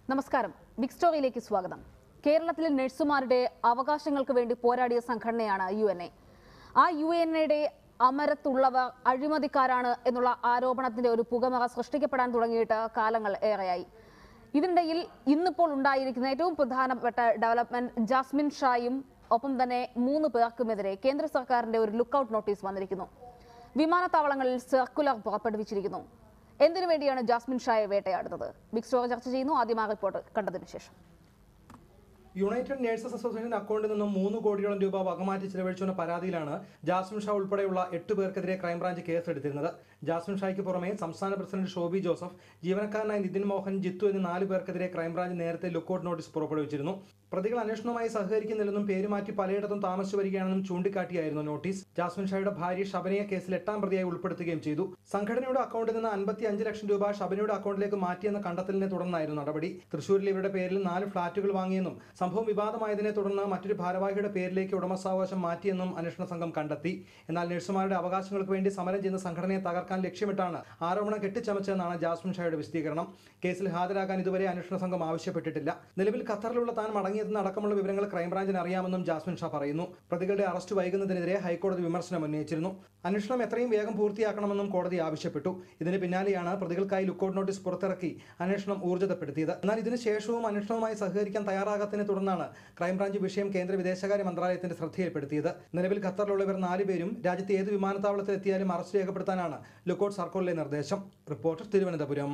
നമസ്കാരം ബിഗ് സ്റ്റോറിയിലേക്ക് സ്വാഗതം കേരളത്തിലെ നഴ്സുമാരുടെ അവകാശങ്ങൾക്ക് വേണ്ടി പോരാടിയ സംഘടനയാണ് യു എൻ എ ആ യു എൻ എയുടെ അമരത്തുള്ളവർ അഴിമതിക്കാരാണ് എന്നുള്ള ആരോപണത്തിന്റെ ഒരു പുകമറ സൃഷ്ടിക്കപ്പെടാൻ തുടങ്ങിയിട്ട് കാലങ്ങൾ ഏറെയായി ഇതിനിടയിൽ ഇന്നിപ്പോൾ ഉണ്ടായിരിക്കുന്ന ഏറ്റവും പ്രധാനപ്പെട്ട ഡെവലപ്മെന്റ് ജാസ്മിൻ ഷായും ഒപ്പം തന്നെ മൂന്ന് പേർക്കുമെതിരെ കേന്ദ്ര സർക്കാരിന്റെ ഒരു ലുക്കൌട്ട് നോട്ടീസ് വന്നിരിക്കുന്നു വിമാനത്താവളങ്ങളിൽ സർക്കുലർ പുറപ്പെടുവിച്ചിരിക്കുന്നു എന്തിനു വേണ്ടിയാണ് ജാസ്മിൻ ഷായെ വേട്ടയാടുന്നത് ബിഗ് സ്റ്റോറി ചർച്ച ചെയ്യുന്നു ആദ്യം ആ റിപ്പോർട്ട് കണ്ടതിനു ശേഷം യുണൈറ്റഡ് നേഴ്സസ് അസോസിയേഷൻ അക്കൗണ്ടിൽ നിന്നും മൂന്ന് കോടിയോളം രൂപ വകമാറ്റി ചെലവഴിച്ചുവെന്ന പരാതിയിലാണ് ജാസ്മിൻ ഷാ ഉൾപ്പെടെയുള്ള എട്ട് പേർക്കെതിരെ ക്രൈംബ്രാഞ്ച് കേസെടുത്തിരുന്നത് ജാസ്മിൻ ഷായ്ക്ക് പുറമെ സംസ്ഥാന പ്രസിഡന്റ് ഷോബി ജോസഫ് ജീവനക്കാരനായ നിതിൻ മോഹൻ ജിത്തു എന്നീ നാല് പേർക്കെതിരെ ക്രൈംബ്രാഞ്ച് നേരത്തെ ലുക്കൌട്ട് നോട്ടീസ് പുറപ്പെടുവിച്ചിരുന്നു പ്രതികൾ അന്വേഷണവുമായി സഹകരിക്കുന്നില്ലെന്നും പേരുമാറ്റി പലയിടത്തും താമസിച്ചു വരികയാണെന്നും ചൂണ്ടിക്കാട്ടിയായിരുന്നു നോട്ടീസ് ജാസ്മിൻ ഷായുടെ ഭാര്യ ഷബനയെ കേസിൽ എട്ടാം പ്രതിയായി ഉൾപ്പെടുത്തുകയും ചെയ്തു സംഘടനയുടെ അക്കൗണ്ടിൽ നിന്ന് അൻപത്തി അഞ്ച് ലക്ഷം രൂപ ഷബനയുടെ അക്കൗണ്ടിലേക്ക് മാറ്റിയെന്ന കണ്ടെത്തലിനെ തുടർന്നായിരുന്നു നടപടി തൃശൂരിൽ ഇവരുടെ പേരിൽ നാല് ഫ്ളാറ്റുകൾ വാങ്ങിയെന്നും സംഭവം വിവാദമായതിനെ തുടർന്ന് മറ്റൊരു ഭാരവാഹിയുടെ പേരിലേക്ക് ഉടമസ്ഥാവകാശം മാറ്റിയെന്നും അന്വേഷണ സംഘം കണ്ടെത്തി എന്നാൽ നഴ്സുമാരുടെ അവകാശങ്ങൾക്ക് വേണ്ടി സമരം ചെയ്യുന്ന സംഘടനയെ തകർക്കാൻ ലക്ഷ്യമിട്ടാണ് ആരോപണം കെട്ടിച്ചമച്ചതെന്നാണ് ജാസ്മിൻ ഷായുടെ വിശദീകരണം കേസിൽ ഹാജരാകാൻ ഇതുവരെ അന്വേഷണ സംഘം ആവശ്യപ്പെട്ടിട്ടില്ല നിലവിൽ ഖത്തറിലുള്ള താൻ മടങ്ങിയതെന്ന് അടക്കമുള്ള വിവരങ്ങൾ ക്രൈംബ്രാഞ്ചിന് അറിയാമെന്നും ജാസ്മിൻ ഷാ പറയുന്നു പ്രതികളുടെ അറസ്റ്റ് വൈകുന്നതിനെതിരെ ഹൈക്കോടതി വിമർശനം ഉന്നയിച്ചിരുന്നു അന്വേഷണം എത്രയും വേഗം പൂർത്തിയാക്കണമെന്നും കോടതി ആവശ്യപ്പെട്ടു ഇതിന് പിന്നാലെയാണ് പ്രതികൾക്കായി ലുക്കൌട്ട് നോട്ടീസ് പുറത്തിറക്കി അന്വേഷണം ഊർജിതപ്പെടുത്തിയത് എന്നാൽ ഇതിന് ശേഷവും അന്വേഷണവുമായി സഹകരിക്കാൻ തയ്യാറാകാത്തതിനെ തുടർന്നാണ് ക്രൈംബ്രാഞ്ച് വിഷയം കേന്ദ്ര വിദേശകാര്യ മന്ത്രാലയത്തിന്റെ ശ്രദ്ധയിൽപ്പെടുത്തിയത് നിലവിൽ ഖത്തറിലുള്ളവർ നാലുപേരും രാജ്യത്തെ ഏത് വിമാനത്താവളത്തിൽ എത്തിയാലും അറസ്റ്റ് രേഖപ്പെടുത്താനാണ് ലുക്കൌട്ട് സർക്കിളിലെ നിർദ്ദേശം റിപ്പോർട്ടർ തിരുവനന്തപുരം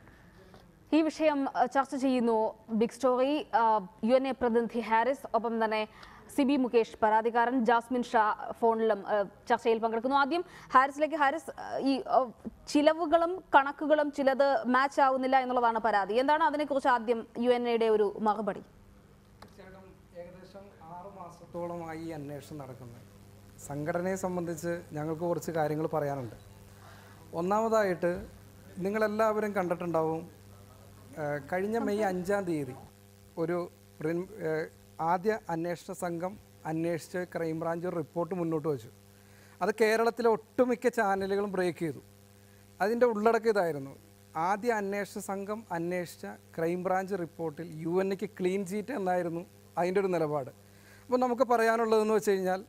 ഈ വിഷയം അഹ്, ചർച്ച ചെയ്യുന്നു ബിഗ് സ്റ്റോറി അഹ്, യു എൻ എ പ്രതിനിധി ഹാരിസ് ഒപ്പം തന്നെ സിബി മുകേഷ് പരാതിക്കാരൻ ജാസ്മിൻ ഷാ ഫോണിലും അഹ്, ചർച്ചയിൽ പങ്കെടുക്കുന്നു ആദ്യം ഹാരിസിലേക്ക് ഹാരിസ് അഹ്, ഈ അഹ്, ചിലവുകളും കണക്കുകളും ചിലത് മാച്ച് ആവുന്നില്ല എന്നുള്ളതാണ് പരാതി എന്താണ് അതിനെക്കുറിച്ച് ആദ്യം യു എൻ എയുടെ ഒരു മറുപടി തീർച്ചയായിട്ടും ഏകദേശം ആറ് മാസത്തോളമായി ഈ അന്വേഷണം നടക്കുന്നത് സംഘടനയെ സംബന്ധിച്ച് ഞങ്ങൾക്ക് കുറച്ച് കാര്യങ്ങൾ പറയാനുണ്ട് ഒന്നാമതായിട്ട് നിങ്ങളെല്ലാവരും കണ്ടിട്ടുണ്ടാവും ഏഹ് കഴിഞ്ഞ മെയ് അഞ്ചാം തീയതി ഒരു പ്രിൻ- ഏഹ് ആദ്യ അന്വേഷണ സംഘം അന്വേഷിച്ച് ക്രൈംബ്രാഞ്ച് ഒരു റിപ്പോർട്ട് മുന്നോട്ട് വെച്ചു അത് കേരളത്തിലെ ഒട്ടുമിക്ക ചാനലുകളും ബ്രേക്ക് ചെയ്തു അതിൻ്റെ ഉള്ളടക്കം ഇതായിരുന്നു ആദ്യ അന്വേഷണ സംഘം അന്വേഷിച്ച ക്രൈംബ്രാഞ്ച് റിപ്പോർട്ടിൽ യു എൻ എക്ക് ക്ലീൻ ചീറ്റ് എന്നായിരുന്നു അതിൻ്റെ ഒരു നിലപാട് അപ്പോൾ നമുക്ക് പറയാനുള്ളതെന്ന് വെച്ച് കഴിഞ്ഞാൽ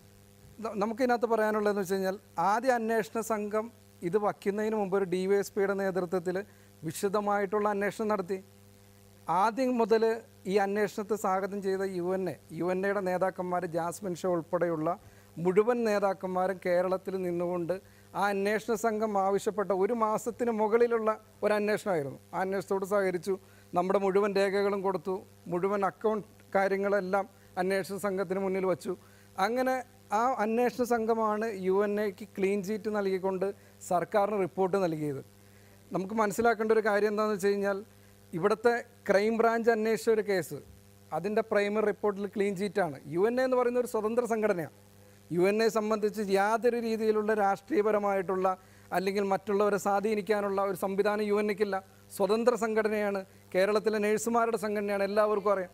ന- നമുക്കിതിനകത്ത് പറയാനുള്ളതെന്ന് വെച്ച് കഴിഞ്ഞാൽ ആദ്യ അന്വേഷണ സംഘം ഇത് വയ്ക്കുന്നതിന് മുമ്പ് ഒരു ഡി വൈ എസ് പിയുടെ നേതൃത്വത്തിൽ വിശദമായിട്ടുള്ള അന്വേഷണം നടത്തി ആദ്യം മുതൽ ഈ അന്വേഷണത്തെ സ്വാഗതം ചെയ്ത U N A U N എയുടെ നേതാക്കന്മാർ ജാസ്മിൻ ഷോ ഉൾപ്പെടെയുള്ള മുഴുവൻ നേതാക്കന്മാരും കേരളത്തിൽ നിന്നുകൊണ്ട് ആ അന്വേഷണ സംഘം ആവശ്യപ്പെട്ട ഒരു മാസത്തിന് മുകളിലുള്ള ഒരു അന്വേഷണമായിരുന്നു ആ അന്വേഷണത്തോട് സഹകരിച്ചു നമ്മുടെ മുഴുവൻ രേഖകളും കൊടുത്തു മുഴുവൻ അക്കൗണ്ട് കാര്യങ്ങളെല്ലാം അന്വേഷണ സംഘത്തിന് മുന്നിൽ വച്ചു അങ്ങനെ ആ അന്വേഷണ സംഘമാണ് യു എൻ എക്ക് ക്ലീൻ ചീറ്റ് നൽകിക്കൊണ്ട് സർക്കാരിന് റിപ്പോർട്ട് നൽകിയത് നമുക്ക് മനസ്സിലാക്കേണ്ട ഒരു കാര്യം എന്താണെന്ന് വെച്ച് കഴിഞ്ഞാൽ ഇവിടുത്തെ ക്രൈം ബ്രാഞ്ച് അന്വേഷിച്ച ഒരു കേസ് അതിൻ്റെ പ്രൈമറി റിപ്പോർട്ടിൽ ക്ലീൻ ചീറ്റാണ് യു എൻ എ എന്ന് പറയുന്ന ഒരു സ്വതന്ത്ര സംഘടനയാണ് യു എൻ എ സംബന്ധിച്ച് യാതൊരു രീതിയിലുള്ള രാഷ്ട്രീയപരമായിട്ടുള്ള അല്ലെങ്കിൽ മറ്റുള്ളവരെ സ്വാധീനിക്കാനുള്ള ഒരു സംവിധാനം യു എൻ എക്കില്ല സ്വതന്ത്ര സംഘടനയാണ് കേരളത്തിലെ നഴ്സുമാരുടെ സംഘടനയാണ് എല്ലാവർക്കും അറിയാം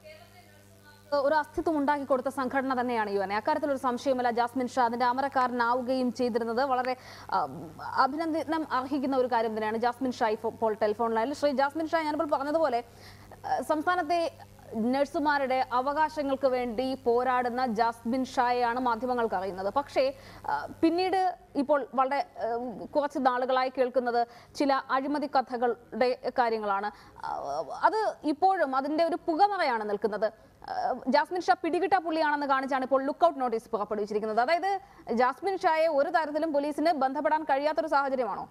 ഒരു അസ്തിത്വം ഉണ്ടാക്കി കൊടുത്ത സംഘടന തന്നെയാണ് യു എൻ എ അക്കാര്യത്തിൽ ഒരു സംശയമില്ല ജാസ്മിൻ ഷാ അതിന്റെ അമരക്കാരനാവുകയും ചെയ്തിരുന്നത് വളരെ ആ, അഭിനന്ദനം അർഹിക്കുന്ന ഒരു കാര്യം തന്നെയാണ് ജാസ്മിൻ ഷാ ഇപ്പോൾ ടെലിഫോണിലായാലും ശ്രീ ജാസ്മിൻ ഷാ ഞാനിപ്പോൾ പറഞ്ഞതുപോലെ ആ, സംസ്ഥാനത്തെ നഴ്സുമാരുടെ അവകാശങ്ങൾക്ക് വേണ്ടി പോരാടുന്ന ജാസ്മിൻ ഷായെയാണ് മാധ്യമങ്ങൾക്ക് അറിയുന്നത് പക്ഷേ ആ, പിന്നീട് ഇപ്പോൾ വളരെ ആ, കുറച്ച് നാളുകളായി കേൾക്കുന്നത് ചില അഴിമതി കഥകളുടെ കാര്യങ്ങളാണ് ആ, അത് ഇപ്പോഴും അതിന്റെ ഒരു പുകമറയാണ് നിൽക്കുന്നത് ആ, ജാസ്മിൻ ഷാ പിടികിട്ട പുള്ളിയാണെന്ന് കാണിച്ചാണ് ഇപ്പോൾ ലുക്കൌട്ട് നോട്ടീസ് പുറപ്പെടുവിച്ചിരിക്കുന്നത് അതായത് ജാസ്മിൻ ഷായെ ഒരു തരത്തിലും പോലീസിന് ബന്ധപ്പെടാൻ കഴിയാത്തൊരു സാഹചര്യമാണോ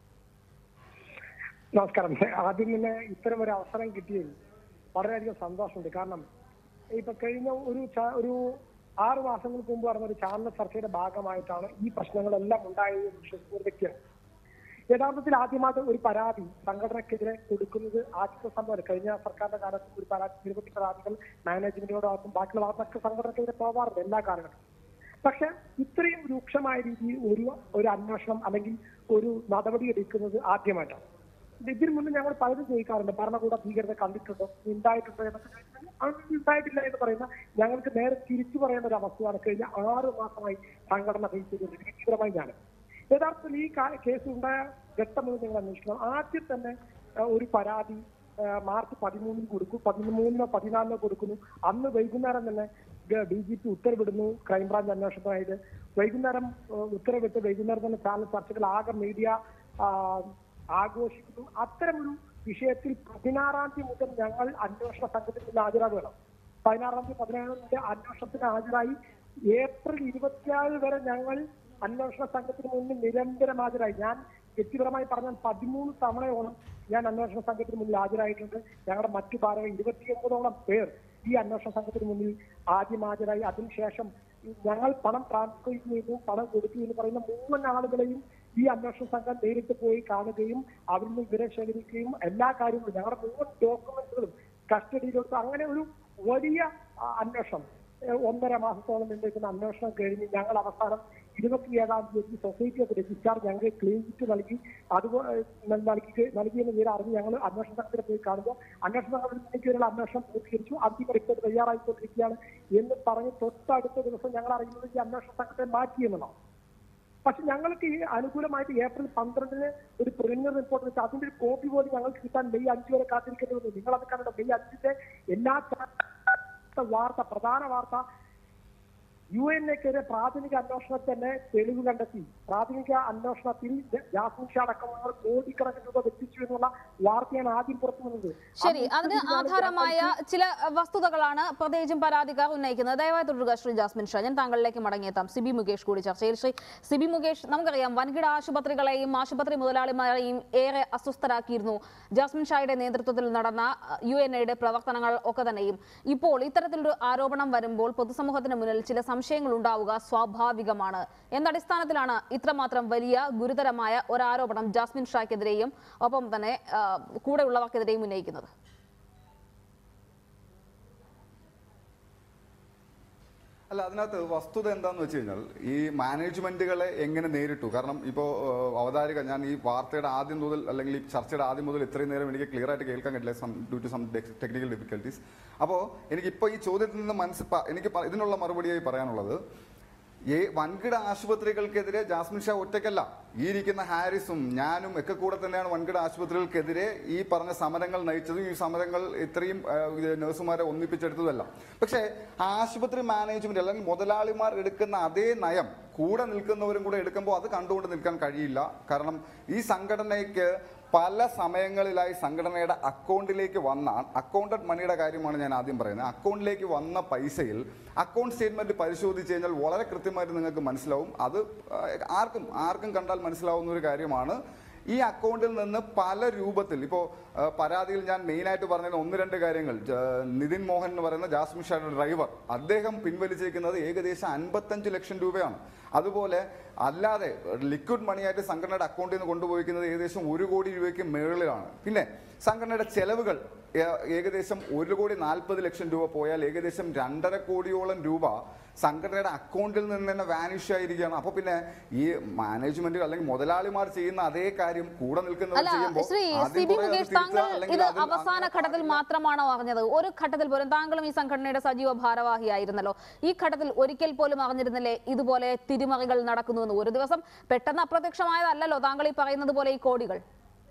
നമസ്കാരം ആദ്യം തന്നെ ഇത്തരം ഒരു അവസരം കിട്ടിയതിൽ വളരെയധികം സന്തോഷമുണ്ട് കാരണം ഇപ്പൊ കഴിഞ്ഞ ഒരു ചാ- ഒരു ആറ് മാസങ്ങൾക്ക് മുമ്പ് നടന്ന ഒരു ചാനൽ ചർച്ചയുടെ ഭാഗമായിട്ടാണ് ഈ പ്രശ്നങ്ങളെല്ലാം ഉണ്ടായത് എന്ന് വിശ്വസിക്കുന്ന ഒരു വ്യക്തിയാണ് യഥാർത്ഥത്തിൽ ആദ്യമായിട്ട് ഒരു പരാതി സംഘടനക്കെതിരെ കൊടുക്കുന്നത് ആദ്യത്തെ സംഭവം കഴിഞ്ഞ സർക്കാരിന്റെ കാലത്ത് ഒരു പരാതി നിരവധി പരാതികൾ മാനേജ്മെന്റിനോട് ഭാഗത്തും ബാക്കിയുള്ള ഭാഗത്തൊക്കെ സംഘടനക്കെതിരെ പോവാറുണ്ട് എല്ലാ കാലഘട്ടത്തിലും പക്ഷെ ഇത്രയും രൂക്ഷമായ രീതിയിൽ ഒരു ഒരു അന്വേഷണം അല്ലെങ്കിൽ ഒരു നടപടി എടുക്കുന്നത് ആദ്യമായിട്ടാണ് ഇതിനു മുന്നേ ഞങ്ങൾ പലരും ചോദിക്കാറുണ്ട് ഭരണകൂട ഭീകരത കണ്ടിട്ടുണ്ടോ ഉണ്ടായിട്ടുണ്ടോ എന്നൊക്കെ ചോദിച്ചാൽ അങ്ങനെ ഉണ്ടായിട്ടില്ല എന്ന് പറയുന്ന ഞങ്ങൾക്ക് നേരെ തിരിച്ചു പറയുന്ന ഒരു അവസ്ഥയാണ് കഴിഞ്ഞ ആറ് മാസമായി സംഘടന ഫേസ് ചെയ്തുകൊണ്ടിരിക്കുന്നത് തീവ്രമായി ഞാൻ യഥാർത്ഥത്തിൽ ഈ കാ- കേസ് ഉണ്ടായ ഘട്ടം മുതൽ ഞങ്ങൾ അന്വേഷിക്കണം ആദ്യം തന്നെ ആ, ഒരു പരാതി ആ, മാർച്ച് പതിമൂന്നിന് കൊടുക്കും പതിമൂന്നിനോ പതിനാലിനോ കൊടുക്കുന്നു അന്ന് വൈകുന്നേരം തന്നെ ഡി ജി പി ഉത്തരവിടുന്നു ക്രൈംബ്രാഞ്ച് അന്വേഷണമായിട്ട് വൈകുന്നേരം ആ, ഉത്തരവിട്ട് വൈകുന്നേരം തന്നെ ചാനൽ ചർച്ചകൾ ആകെ മീഡിയ ആ, ആഘോഷിക്കുന്നു അത്തരമൊരു വിഷയത്തിൽ പതിനാറാം തീയതി മുതൽ ഞങ്ങൾ അന്വേഷണ സംഘത്തിൽ നിന്ന് ഹാജരാകുകയാണ് പതിനാറാം തീയതി പതിനേഴാം തീയതി അന്വേഷണത്തിന് ഹാജരായി ഏപ്രിൽ ഇരുപത്തിയാറ് വരെ ഞങ്ങൾ അന്വേഷണ സംഘത്തിന് മുന്നിൽ നിരന്തരം ഹാജരായി ഞാൻ വ്യക്തിപരമായി പറഞ്ഞാൽ പതിമൂന്ന് തവണയോളം ഞാൻ അന്വേഷണ സംഘത്തിന് മുന്നിൽ ഹാജരായിട്ടുണ്ട് ഞങ്ങളുടെ മറ്റു ഭാരങ്ങൾ ഇരുപത്തിയൊമ്പതോളം പേർ ഈ അന്വേഷണ സംഘത്തിന് മുന്നിൽ ആദ്യം ഹാജരായി അതിനുശേഷം ഞങ്ങൾ പണം ട്രാൻസ്ഫർ ചെയ്തു പണം കൊടുത്തു എന്ന് പറയുന്ന മുഴുവൻ ആളുകളെയും ഈ അന്വേഷണ സംഘം നേരിട്ട് പോയി കാണുകയും അവരിൽ നിന്ന് വിവരം ശേഖരിക്കുകയും എല്ലാ കാര്യങ്ങളും ഞങ്ങളുടെ മുഴുവൻ ഡോക്യുമെന്റുകളും കസ്റ്റഡിയിലെടുത്ത് അങ്ങനെ ഒരു വലിയ ആ, അന്വേഷണം ഏഹ്, ഒന്നര മാസത്തോളം നീണ്ടിരിക്കുന്ന അന്വേഷണം കഴിഞ്ഞ് ഞങ്ങൾ അവസാനം ഇരുപത്തിയേഴാം തീയതി സൊസൈറ്റി ഓഫ് രജിസ്ട്രാർ ഞങ്ങൾക്ക് ക്ലീൻ ചിറ്റ് നൽകി അതുപോലെ നൽകി നൽകിയെന്ന് വിവരം അറിഞ്ഞ് ഞങ്ങൾ അന്വേഷണ സംഘത്തിൽ പോയി കാണുമ്പോൾ അന്വേഷണ സംഘത്തിലേക്കുള്ള അന്വേഷണം പൂർത്തീകരിച്ചു അന്തിമ റിപ്പോർട്ട് തയ്യാറായിക്കൊണ്ടിരിക്കുകയാണ് എന്ന് പറഞ്ഞ് തൊട്ടടുത്ത ദിവസം ഞങ്ങൾ അറിയുന്നത് ഈ അന്വേഷണ സംഘത്തെ മാറ്റിയെന്നുള്ളതാണ് പക്ഷെ ഞങ്ങൾക്ക് ഈ അനുകൂലമായിട്ട് ഏപ്രിൽ പന്ത്രണ്ടിന് ഒരു പ്രിലിമിനറി റിപ്പോർട്ട് വെച്ച് അതിന്റെ ഒരു കോപ്പി പോലും ഞങ്ങൾക്ക് കിട്ടാൻ മെയ് അഞ്ച് വരെ കാത്തിരിക്കേണ്ടി വന്നു നിങ്ങൾ അത് കണ്ടോ മെയ് അഞ്ചിന്റെ എല്ലാ ചാ- വാർത്ത പ്രധാന വാർത്ത യു എൻ എക്കെതിരെ പ്രാഥമിക അന്വേഷണത്തിൽ തന്നെ തെളിവ് കണ്ടെത്തി പ്രാഥമിക അന്വേഷണത്തിൽ ജ- ജാസ്മിൻ ഷാ അടക്കമുള്ളവർ കോടിക്കണക്കിന് രൂപ വെട്ടിച്ചു എന്നുള്ള വാർത്തയാണ് ആദ്യം പുറത്തു വന്നത് ശരി അതിന് ആധാരമായ ചില അഹ്, വസ്തുതകളാണ് പ്രത്യേകിച്ചും പരാതിക്കാർ ഉന്നയിക്കുന്നത് ദയവായി തുടരുക ശ്രീ ജാസ്മിൻ ഷാ ഞാൻ താങ്കളിലേക്ക് മടങ്ങിയെത്താം സിബി മുകേഷ് കൂടി ചർച്ചയിൽ ശ്രീ സിബി മുകേഷ് നമുക്കറിയാം വൻകിട ആശുപത്രികളെയും ആശുപത്രി മുതലാളിമാരെയും ഏറെ അസ്വസ്ഥരാക്കിയിരുന്നു ജാസ്മിൻ ഷായുടെ നേതൃത്വത്തിൽ നടന്ന അഹ്, യു എൻ എയുടെ പ്രവർത്തനങ്ങൾ ഒക്കെ തന്നെയും ഇപ്പോൾ ഇത്തരത്തിലൊരു ആരോപണം വരുമ്പോൾ പൊതുസമൂഹത്തിന് മുന്നിൽ ചില സംശയങ്ങൾ ഉണ്ടാവുക സ്വാഭാവികമാണ് എന്തടിസ്ഥാനത്തിലാണ് ഇത്രമാത്രം വലിയ ഗുരുതരമായ ഒരാരോപണം ജാസ്മിൻ ഷായ്ക്കെതിരെയും ഒപ്പം തന്നെ ആ, കൂടെയുള്ളവർക്കെതിരെയും ഉന്നയിക്കുന്നത് അല്ല അതിനകത്ത് വസ്തുത എന്താന്ന് വെച്ച് കഴിഞ്ഞാൽ ഈ മാനേജ്മെന്റുകളെ എങ്ങനെ നേരിട്ടു കാരണം ഇപ്പോൾ അവതാരിക ഞാൻ ഈ വാർത്തയുടെ ആദ്യം മുതൽ അല്ലെങ്കിൽ ഈ ചർച്ചയുടെ ആദ്യം മുതൽ ഇത്രയും നേരം എനിക്ക് ക്ലിയർ ആയിട്ട് കേൾക്കാൻ പറ്റില്ല some due to some technical difficulties അപ്പോൾ എനിക്കിപ്പോൾ ഈ ചോദ്യത്തിൽ നിന്ന് മനസ്സ് പ- എനിക്ക് പ- ഇതിനുള്ള മറുപടിയായി പറയാനുള്ളത് ഈ വൻകിട ആശുപത്രികൾക്കെതിരെ ജാസ്മിൻ ഷാ ഒറ്റയ്ക്കല്ല ഈ ഇരിക്കുന്ന ഹാരിസും ഞാനും ഒക്കെ കൂടെ തന്നെയാണ് വൻകിട ആശുപത്രികൾക്കെതിരെ ഈ പറഞ്ഞ സമരങ്ങൾ നയിച്ചതും ഈ സമരങ്ങൾ ഇത്രയും ആ, ഇത് നഴ്സുമാരെ ഒന്നിപ്പിച്ചെടുത്തതല്ല പക്ഷേ ആശുപത്രി മാനേജ്മെന്റ് അല്ലെങ്കിൽ മുതലാളിമാർ എടുക്കുന്ന അതേ നയം കൂടെ നിൽക്കുന്നവരും കൂടെ എടുക്കുമ്പോൾ അത് കണ്ടുകൊണ്ട് നിൽക്കാൻ കഴിയില്ല കാരണം ഈ സംഘടനയ്ക്ക് പല സമയങ്ങളിലായി സംഘടനയുടെ അക്കൗണ്ടിലേക്ക് വന്ന അക്കൗണ്ടഡ് മണിയുടെ കാര്യമാണ് ഞാൻ ആദ്യം പറയുന്നത് അക്കൗണ്ടിലേക്ക് വന്ന പൈസയിൽ അക്കൗണ്ട് സ്റ്റേറ്റ്മെന്റ് പരിശോധിച്ച് കഴിഞ്ഞാൽ വളരെ കൃത്യമായിട്ട് നിങ്ങൾക്ക് മനസ്സിലാവും അത് ആ, ആർക്കും ആർക്കും കണ്ടാൽ മനസ്സിലാവുന്ന ഒരു കാര്യമാണ് ഈ അക്കൗണ്ടിൽ നിന്ന് പല രൂപത്തിൽ ഇപ്പോൾ പരാതിയിൽ ഞാൻ മെയിനായിട്ട് പറഞ്ഞത് ഒന്ന് രണ്ട് കാര്യങ്ങൾ ജ- നിതിൻ മോഹൻ എന്ന് പറയുന്ന ജാസ്മിൻ ഷായുടെ ഡ്രൈവർ അദ്ദേഹം പിൻവലിച്ചേക്കുന്നത് ഏകദേശം അൻപത്തഞ്ച് ലക്ഷം രൂപയാണ് അതുപോലെ അല്ലാതെ ലിക്വിഡ് മണിയായിട്ട് സംഘടനയുടെ അക്കൗണ്ടിൽ നിന്ന് കൊണ്ടുപോയിരിക്കുന്നത് ഏകദേശം ഒരു കോടി രൂപയ്ക്ക് മേളിലാണ് പിന്നെ സംഘടനയുടെ ചെലവുകൾ ഏ- ഏകദേശം ഒരു കോടി നാൽപ്പത് ലക്ഷം രൂപ പോയാൽ ഏകദേശം രണ്ടര കോടിയോളം രൂപ സംഘടനയുടെ അക്കൗണ്ടിൽ നിന്ന് തന്നെ വാനിഷ് ആയിരിക്കുകയാണ് അപ്പൊ പിന്നെ ഈ മാനേജ്മെന്റ് അല്ലെങ്കിൽ മുതലാളിമാർ ചെയ്യുന്ന അതേ കാര്യം കൂടെ നിൽക്കുന്നവർ അല്ല ചെയ്യുമ്പോൾ ശ്രീ ആദ്യം സി ബി കുറേ അത് മുകേഷ് തിരുത്തുക, താങ്കൾ അല്ലെങ്കിൽ ഇത് അതിൽ അവസാന അങ്ങനെ ഘട്ടത്തിൽ മാത്രമാണോ അറിഞ്ഞത് ഒരു ഘട്ടത്തിൽ പോലും താങ്കളും ഈ സംഘടനയുടെ സജീവ ഭാരവാഹിയായിരുന്നല്ലോ ഈ ഘട്ടത്തിൽ ഒരിക്കൽ പോലും അറിഞ്ഞിരുന്നില്ലേ ഇതുപോലെ തിരിമറികൾ നടക്കുന്നുവെന്ന് ഒരു ദിവസം പെട്ടെന്ന് അപ്രത്യക്ഷമായതല്ലല്ലോ താങ്കൾ ഈ പറയുന്നത് പോലെ ഈ കോടികൾ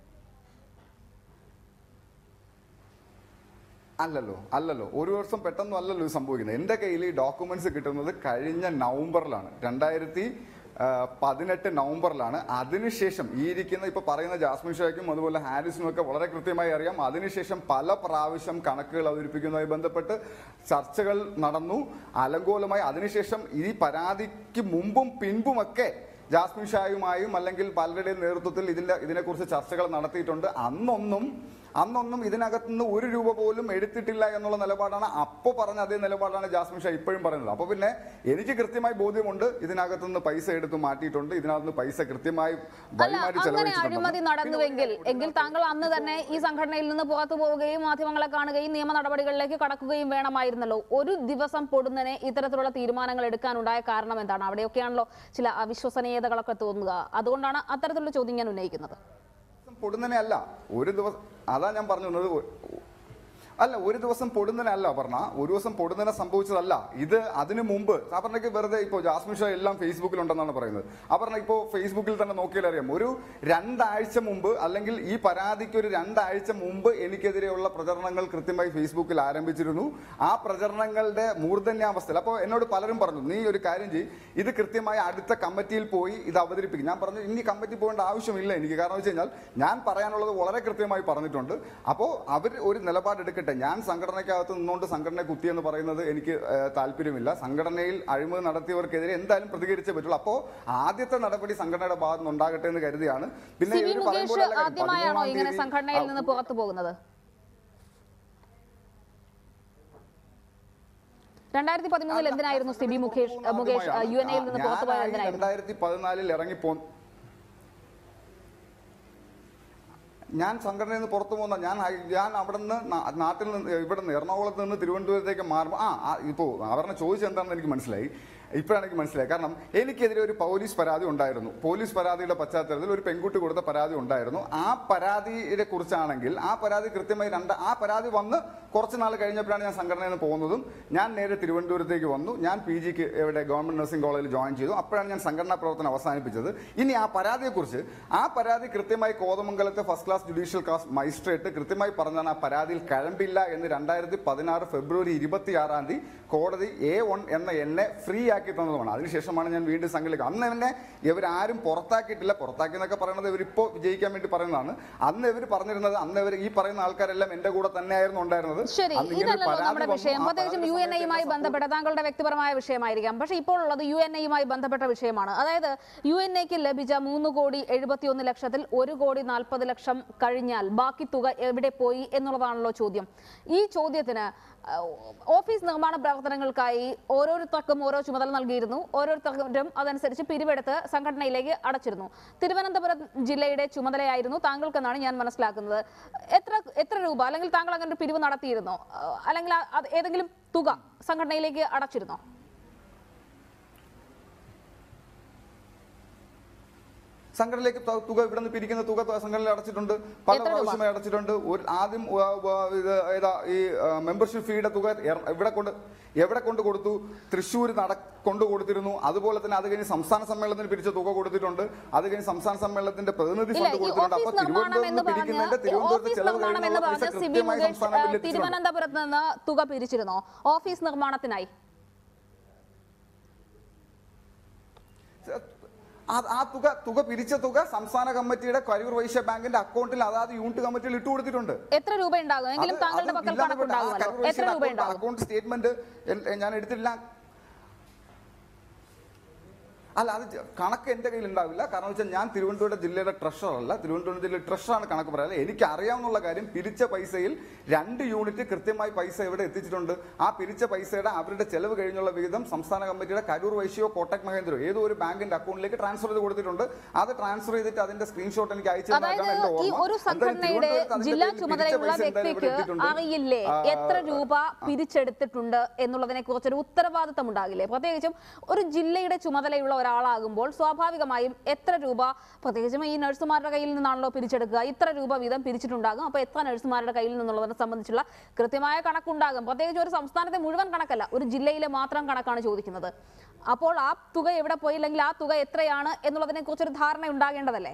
അല്ലല്ലോ അല്ലല്ലോ ഒരു വർഷം പെട്ടെന്നും അല്ലല്ലോ ഇത് സംഭവിക്കുന്നത് എൻ്റെ കയ്യിൽ ഈ ഡോക്യുമെന്റ്സ് കിട്ടുന്നത് കഴിഞ്ഞ നവംബറിലാണ് രണ്ടായിരത്തി പതിനെട്ട് നവംബറിലാണ് അതിനുശേഷം ഈ ഇരിക്കുന്ന ഇപ്പൊ പറയുന്ന ജാസ്മിൻ ഷായ്ക്കും അതുപോലെ ഹാരിസിനും ഒക്കെ വളരെ കൃത്യമായി അറിയാം അതിനുശേഷം പല പ്രാവശ്യം കണക്കുകൾ അവതരിപ്പിക്കുന്നതുമായി ബന്ധപ്പെട്ട് ചർച്ചകൾ നടന്നു അലങ്കോലമായി അതിനുശേഷം ഈ പരാതിക്ക് മുമ്പും പിൻപുമൊക്കെ ജാസ്മിൻ ഷായുമായും അല്ലെങ്കിൽ പലരുടെയും നേതൃത്വത്തിൽ ഇതിന്റെ ഇതിനെക്കുറിച്ച് ചർച്ചകൾ നടത്തിയിട്ടുണ്ട് അന്നൊന്നും അന്നൊന്നും ഇതിനകത്തുനിന്ന് ഒരു രൂപ പോലും എടുത്തിട്ടില്ല എന്നുള്ള നിലപാടാണ് അപ്പോൾ പറഞ്ഞ അതേ നിലപാടാണ് ജാസ്മിൻ ഷാ ഇപ്പോഴും പറയുന്നത് അപ്പോൾ പിന്നെ എനിക്ക് കൃത്യമായി ബോധ്യമുണ്ട് ഇതിനകത്തുനിന്ന് പൈസ എടുത്ത് മാറ്റിയിട്ടുണ്ട് ഇതിനകത്തുനിന്ന് പൈസ കൃത്യമായി അല്ല വഴിമാറ്റി അങ്ങനെ അഴിമതി ചെലവഴിച്ചിട്ടുണ്ട് നടന്നുവെങ്കിൽ എങ്കിൽ താങ്കൾ അന്ന് തന്നെ ഈ സംഘടനയിൽ നിന്ന് പുറത്തു പോവുകയും മാധ്യമങ്ങളെ കാണുകയും നിയമ നടപടികളിലേക്ക് കടക്കുകയും വേണമായിരുന്നല്ലോ ഒരു ദിവസം പൊടുന്നനെ ഇത്തരത്തിലുള്ള തീരുമാനങ്ങൾ എടുക്കാനുണ്ടായ കാരണം എന്താണ് അവിടെയൊക്കെയാണല്ലോ ചില അവിശ്വസനീയതകളൊക്കെ തോന്നുക അതുകൊണ്ടാണ് അത്തരത്തിലുള്ള ചോദ്യം ഞാൻ ഉന്നയിക്കുന്നത് പൊടുന്നനെ അല്ല ഒരു ദിവസം അതാ ഞാൻ പറഞ്ഞു വന്നത് ഒ- അല്ല ഒരു ദിവസം പൊടുന്നതിനല്ല പറഞ്ഞ ഒരു ദിവസം പൊടുന്നതിനെ സംഭവിച്ചതല്ല ഇത് അതിനു മുമ്പ് അപർണയ്ക്ക് വെറുതെ ഇപ്പോൾ ജാസ്മിൻ ഷാ എല്ലാം ഫേസ്ബുക്കിലുണ്ടെന്നാണ് പറയുന്നത് അപർണ ഇപ്പോൾ ഫേസ്ബുക്കിൽ തന്നെ നോക്കിയാൽ അറിയാം ഒരു രണ്ടാഴ്ച മുമ്പ് അല്ലെങ്കിൽ ഈ പരാതിക്ക് ഒരു രണ്ടാഴ്ച മുമ്പ് എനിക്കെതിരെയുള്ള പ്രചരണങ്ങൾ കൃത്യമായി ഫേസ്ബുക്കിൽ ആരംഭിച്ചിരുന്നു ആ പ്രചരണങ്ങളുടെ മൂർധന്യാവസ്ഥയിൽ അപ്പോൾ എന്നോട് പലരും പറഞ്ഞു നീ ഒരു കാര്യം ചെയ്യ് ഇത് കൃത്യമായി അടുത്ത കമ്മിറ്റിയിൽ പോയി ഇത് അവതരിപ്പിക്കും ഞാൻ പറഞ്ഞു ഇനി കമ്മിറ്റി പോകേണ്ട ആവശ്യമില്ല എനിക്ക് കാരണം വെച്ച് കഴിഞ്ഞാൽ ഞാൻ പറയാനുള്ളത് വളരെ കൃത്യമായി പറഞ്ഞിട്ടുണ്ട് അപ്പോൾ അവർ ഒരു നിലപാടെടുക്കട്ടെ ഞാൻ സംഘടനയ്ക്കകത്ത് നിന്നുകൊണ്ട് സംഘടനയെ കുത്തിയെന്ന് പറയുന്നത് എനിക്ക് ഏഹ്, താല്പര്യമില്ല സംഘടനയിൽ അഴിമതി നടത്തിയവർക്കെതിരെ എന്തായാലും പ്രതികരിച്ചേ പറ്റുള്ളൂ അപ്പോൾ ആദ്യത്തെ നടപടി സംഘടനയുടെ ഭാഗത്ത് നിന്ന് ഉണ്ടാകട്ടെ എന്ന് കരുതിയാണ് പിന്നെ സി വി ഇവര് മുകേഷ് പറയുമ്പോഴല്ല കാര്യം. ആദ്യമായാണോ പതിമൂന്നാം ഇങ്ങനെ തീയതി സംഘടനയിൽ ആ, നിന്ന് പുറത്തു പോകുന്നത് രണ്ടായിരത്തി പതിമൂന്നിൽ എന്തിനായിരുന്നു സിബി മുകേഷ് മുകേഷ് യു എൻ എയിൽ നിന്ന് പുറത്തു പോയത് എന്തിനായിരുന്നു രണ്ടായിരത്തി പതിനാലിൽ ഇറങ്ങിപ്പോ ഞാൻ സംഘടനയിൽ നിന്ന് പുറത്തു പോകുന്ന ഞാൻ ഹൈ- ഞാൻ അവിടെ നിന്ന് നാ- നാട്ടിൽ നിന്ന് ഇവിടെ നിന്ന് എറണാകുളത്ത് നിന്ന് തിരുവനന്തപുരത്തേക്ക് മാറുമ്പോൾ ആ ആ, ഇപ്പോൾ അവരുടെ ചോദിച്ചത് എന്താണെന്ന് എനിക്ക് മനസ്സിലായി ഇപ്പോഴാണ് എനിക്ക് മനസ്സിലായി കാരണം എനിക്കെതിരെ ഒരു പോലീസ് പരാതി ഉണ്ടായിരുന്നു പോലീസ് പരാതിയുടെ പശ്ചാത്തലത്തിൽ ഒരു പെൺകുട്ടി കൊടുത്ത പരാതി ഉണ്ടായിരുന്നു ആ പരാതിയെ കുറിച്ചാണെങ്കിൽ ആ പരാതി കൃത്യമായി രണ്ട് ആ പരാതി വന്ന് കുറച്ച് നാൾ കഴിഞ്ഞപ്പോഴാണ് ഞാൻ സംഘടനയിൽ നിന്ന് പോകുന്നതും ഞാൻ നേരെ തിരുവനന്തപുരത്തേക്ക് വന്നു ഞാൻ പി ജിക്ക് എവിടെ ഗവൺമെന്റ് നഴ്സിംഗ് കോളേജിൽ ജോയിൻ ചെയ്തു അപ്പോഴാണ് ഞാൻ സംഘടനാ പ്രവർത്തനം അവസാനിപ്പിച്ചത് ഇനി ആ പരാതിയെക്കുറിച്ച് ആ പരാതി കൃത്യമായി കോതമംഗലത്തെ first class judicial class magistrate കൃത്യമായി പറഞ്ഞാണ് ആ പരാതിയിൽ കഴമ്പില്ല എന്ന് രണ്ടായിരത്തി പതിനാറ് ഫെബ്രുവരി ഇരുപത്തിയാറാം തീയതി കോടതി എ വൺ എന്ന എന്നെ ഫ്രീ ആക്കി തന്നതുമാണ് അതിനുശേഷമാണ് ഞാൻ വീണ്ടും സംഘടിക്കുക അന്ന് എന്നെ ഇവരാരും പുറത്താക്കിയിട്ടില്ല പുറത്താക്കി എന്നൊക്കെ പറയുന്നത് ഇവരിപ്പോൾ വിജയിക്കാൻ വേണ്ടി പറയുന്നതാണ് അന്ന് ഇവർ പറഞ്ഞിരുന്നത് അന്ന് ഇവർ ഈ പറയുന്ന ആൾക്കാരെല്ലാം എന്റെ കൂടെ തന്നെയായിരുന്നു ഉണ്ടായിരുന്നത് ശരി അന്ന് ഇങ്ങനെ ഒരു ഇതല്ലല്ലോ പരാതി നമ്മുടെ വന്നു. വിഷയം ആ പ്രത്യേകിച്ചും പരാതി യു എൻ എയുമായി സമയത്ത് ബന്ധപ്പെട്ട താങ്കളുടെ വ്യക്തിപരമായ വിഷയമായിരിക്കാം പക്ഷേ ഇപ്പോൾ ഉള്ളത് യു എൻ എയുമായി ബന്ധപ്പെട്ട വിഷയമാണ് അതായത് യു എൻ എക്ക് ലഭിച്ച മൂന്ന് കോടി എഴുപത്തിയൊന്ന് ലക്ഷത്തിൽ ഒരു കോടി നാൽപ്പത് ലക്ഷം കഴിഞ്ഞാൽ ബാക്കി തുക എവിടെ പോയി എന്നുള്ളതാണല്ലോ ചോദ്യം ഈ ചോദ്യത്തിന് അഹ്, ഓഫീസ് നിർമ്മാണ പ്രവർത്തനങ്ങൾക്കായി ഓരോരുത്തർക്കും ഓരോ ചുമതല നൽകിയിരുന്നു ഓരോരുത്തരും അതനുസരിച്ച് പിരിവെടുത്ത് സംഘടനയിലേക്ക് അടച്ചിരുന്നു തിരുവനന്തപുരം ജില്ലയുടെ ചുമതലയായിരുന്നു താങ്കൾക്കെന്നാണ് ഞാൻ മനസ്സിലാക്കുന്നത് എത്ര എത്ര രൂപ അല്ലെങ്കിൽ താങ്കൾ അങ്ങനെ ഒരു പിരിവ് നടത്തിയിരുന്നോ അഹ് അല്ലെങ്കിൽ ആ- അത് ഏതെങ്കിലും തുക സംഘടനയിലേക്ക് അടച്ചിരുന്നോ സംഘടനയിലേക്ക് ത- തുക ഇവിടെ നിന്ന് പിരിക്കുന്ന തുക ത- സംഘടനയിൽ അടച്ചിട്ടുണ്ട് പല എത്ര രൂപ? പ്രാവശ്യമായി അടച്ചിട്ടുണ്ട് ഒരു ആദ്യം ഉവ്വ ഉവ്വ ഇത് ഏതാ ഈ മെമ്പർഷിപ്പ് ഫീയുടെ തുക എറ- ഇവിടെ കൊണ്ട് എവിടെ കൊണ്ട് കൊടുത്തു തൃശ്ശൂർ നട കൊണ്ട് കൊടുത്തിരുന്നു അതുപോലെ തന്നെ അത് കഴിഞ്ഞ് സംസ്ഥാന സമ്മേളനത്തിന് പിരിച്ച തുക കൊടുത്തിട്ടുണ്ട് അത് കഴിഞ്ഞ് സംസ്ഥാന സമ്മേളനത്തിന്റെ പ്രതിനിധി ഇല്ല ഫണ്ട് ഈ കൊടുത്തിട്ടുണ്ട് അപ്പൊ ഓഫീസ് നിർമ്മാണം എന്ന് തിരുവനന്തപുരത്ത് പറഞ്ഞ് പിരിക്കുന്നതിന്റെ തിരുവനന്തപുരത്ത് ഓഫീസ് ചെലവ് നിർമ്മാണം എന്ന് കഴിഞ്ഞുള്ള പൈസ പറഞ്ഞ് സിബി കൃത്യമായി മുകേഷ് സംസ്ഥാന ബില്ലിൽ അഹ് എത്തിച്ചിട്ടുണ്ട് തിരുവനന്തപുരത്ത് നിന്ന് തുക പിരിച്ചിരുന്നോ ഓഫീസ് നിർമ്മാണത്തിനായി ആ- ആ തുക തുക പിരിച്ച തുക സംസ്ഥാന കമ്മിറ്റിയുടെ കരൂർ വൈശ്യ ബാങ്കിന്റെ അക്കൗണ്ടിൽ അതാത് യൂണിറ്റ് കമ്മിറ്റിയിൽ ഇട്ടു കൊടുത്തിട്ടുണ്ട് എത്ര രൂപ ഉണ്ടാകും എങ്കിലും അത് താങ്കളുടെ അത് പക്കൽ ഇല്ലാതെ കണക്കുണ്ടാകുമല്ലോ ആ കരൂർ എത്ര വൈശ്യയുടെ രൂപ അക്കൗണ്ട് ഉണ്ടാകും അക്കൗണ്ട് സ്റ്റേറ്റ്മെന്റ് ഞാൻ എടുത്തില്ല അല്ല അത് ജ- കണക്ക് എന്റെ കയ്യിൽ ഉണ്ടാവില്ല കാരണം വെച്ചാൽ ഞാൻ തിരുവനന്തപുരം ജില്ലയുടെ ട്രഷറർ അല്ല തിരുവനന്തപുരം ജില്ലയുടെ ട്രഷറാണ് കണക്ക് പറയാറ് എനിക്ക് അറിയാവുന്ന കാര്യം പിരിച്ച പൈസയിൽ രണ്ട് യൂണിറ്റ് കൃത്യമായി പൈസ എവിടെ എത്തിച്ചിട്ടുണ്ട് ആ പിരിച്ച പൈസയുടെ അവരുടെ ചെലവ് കഴിഞ്ഞുള്ള വിഹിതം സംസ്ഥാന കമ്മിറ്റിയുടെ കരൂർ വൈശ്യോ കോട്ടക് മഹേന്ദ്രോ ഏതോ ഒരു ബാങ്കിന്റെ അക്കൗണ്ടിലേക്ക് ട്രാൻസ്ഫർ ചെയ്ത് കൊടുത്തിട്ടുണ്ട് അത് ട്രാൻസ്ഫർ ചെയ്തിട്ട് അതിന്റെ സ്ക്രീൻഷോട്ട് എനിക്ക് അയച്ചു അതായത് തന്നതാണ് എന്റെ ഈ ഓർമ്മ. ഒരു എന്തായാലും സംഘടനയുടെ തിരുവനന്തപുരത്ത് അതിന്റെ ജില്ലാ പേരിൽ പിരിച്ച ചുമതലയുള്ള പൈസ എന്തായാലും ഇവിടെ വ്യക്തിക്ക് എത്തിയിട്ടുണ്ട്. അറിയില്ലേ ആ, എത്ര രൂപ പിരിച്ചെടുത്തിട്ടുണ്ട് എന്നുള്ളതിനെ കുറിച്ചൊരു ഉത്തരവാദിത്തം ഉണ്ടാകില്ലേ പ്രത്യേകിച്ചും ഒരു ജില്ലയുടെ ചുമതലയുള്ള ഒരാളാകുമ്പോൾ സ്വാഭാവികമായും എത്ര രൂപ പ്രത്യേകിച്ചും ഈ നഴ്സുമാരുടെ കയ്യിൽ നിന്നാണല്ലോ പിരിച്ചെടുക്കുക ഇത്ര രൂപ വീതം പിരിച്ചിട്ടുണ്ടാകും അപ്പോൾ എത്ര നഴ്സുമാരുടെ കയ്യിൽ നിന്നുള്ളതിനെ സംബന്ധിച്ചുള്ള കൃത്യമായ കണക്കുണ്ടാകും പ്രത്യേകിച്ച് ഒരു സംസ്ഥാനത്തെ മുഴുവൻ കണക്കല്ല ഒരു ജില്ലയിലെ മാത്രം കണക്കാണ് ചോദിക്കുന്നത് അപ്പോൾ ആ തുക എവിടെ പോയി അല്ലെങ്കിൽ ആ തുക എത്രയാണ് എന്നുള്ളതിനെ കുറിച്ചൊരു ധാരണ ഉണ്ടാകേണ്ടതല്ലേ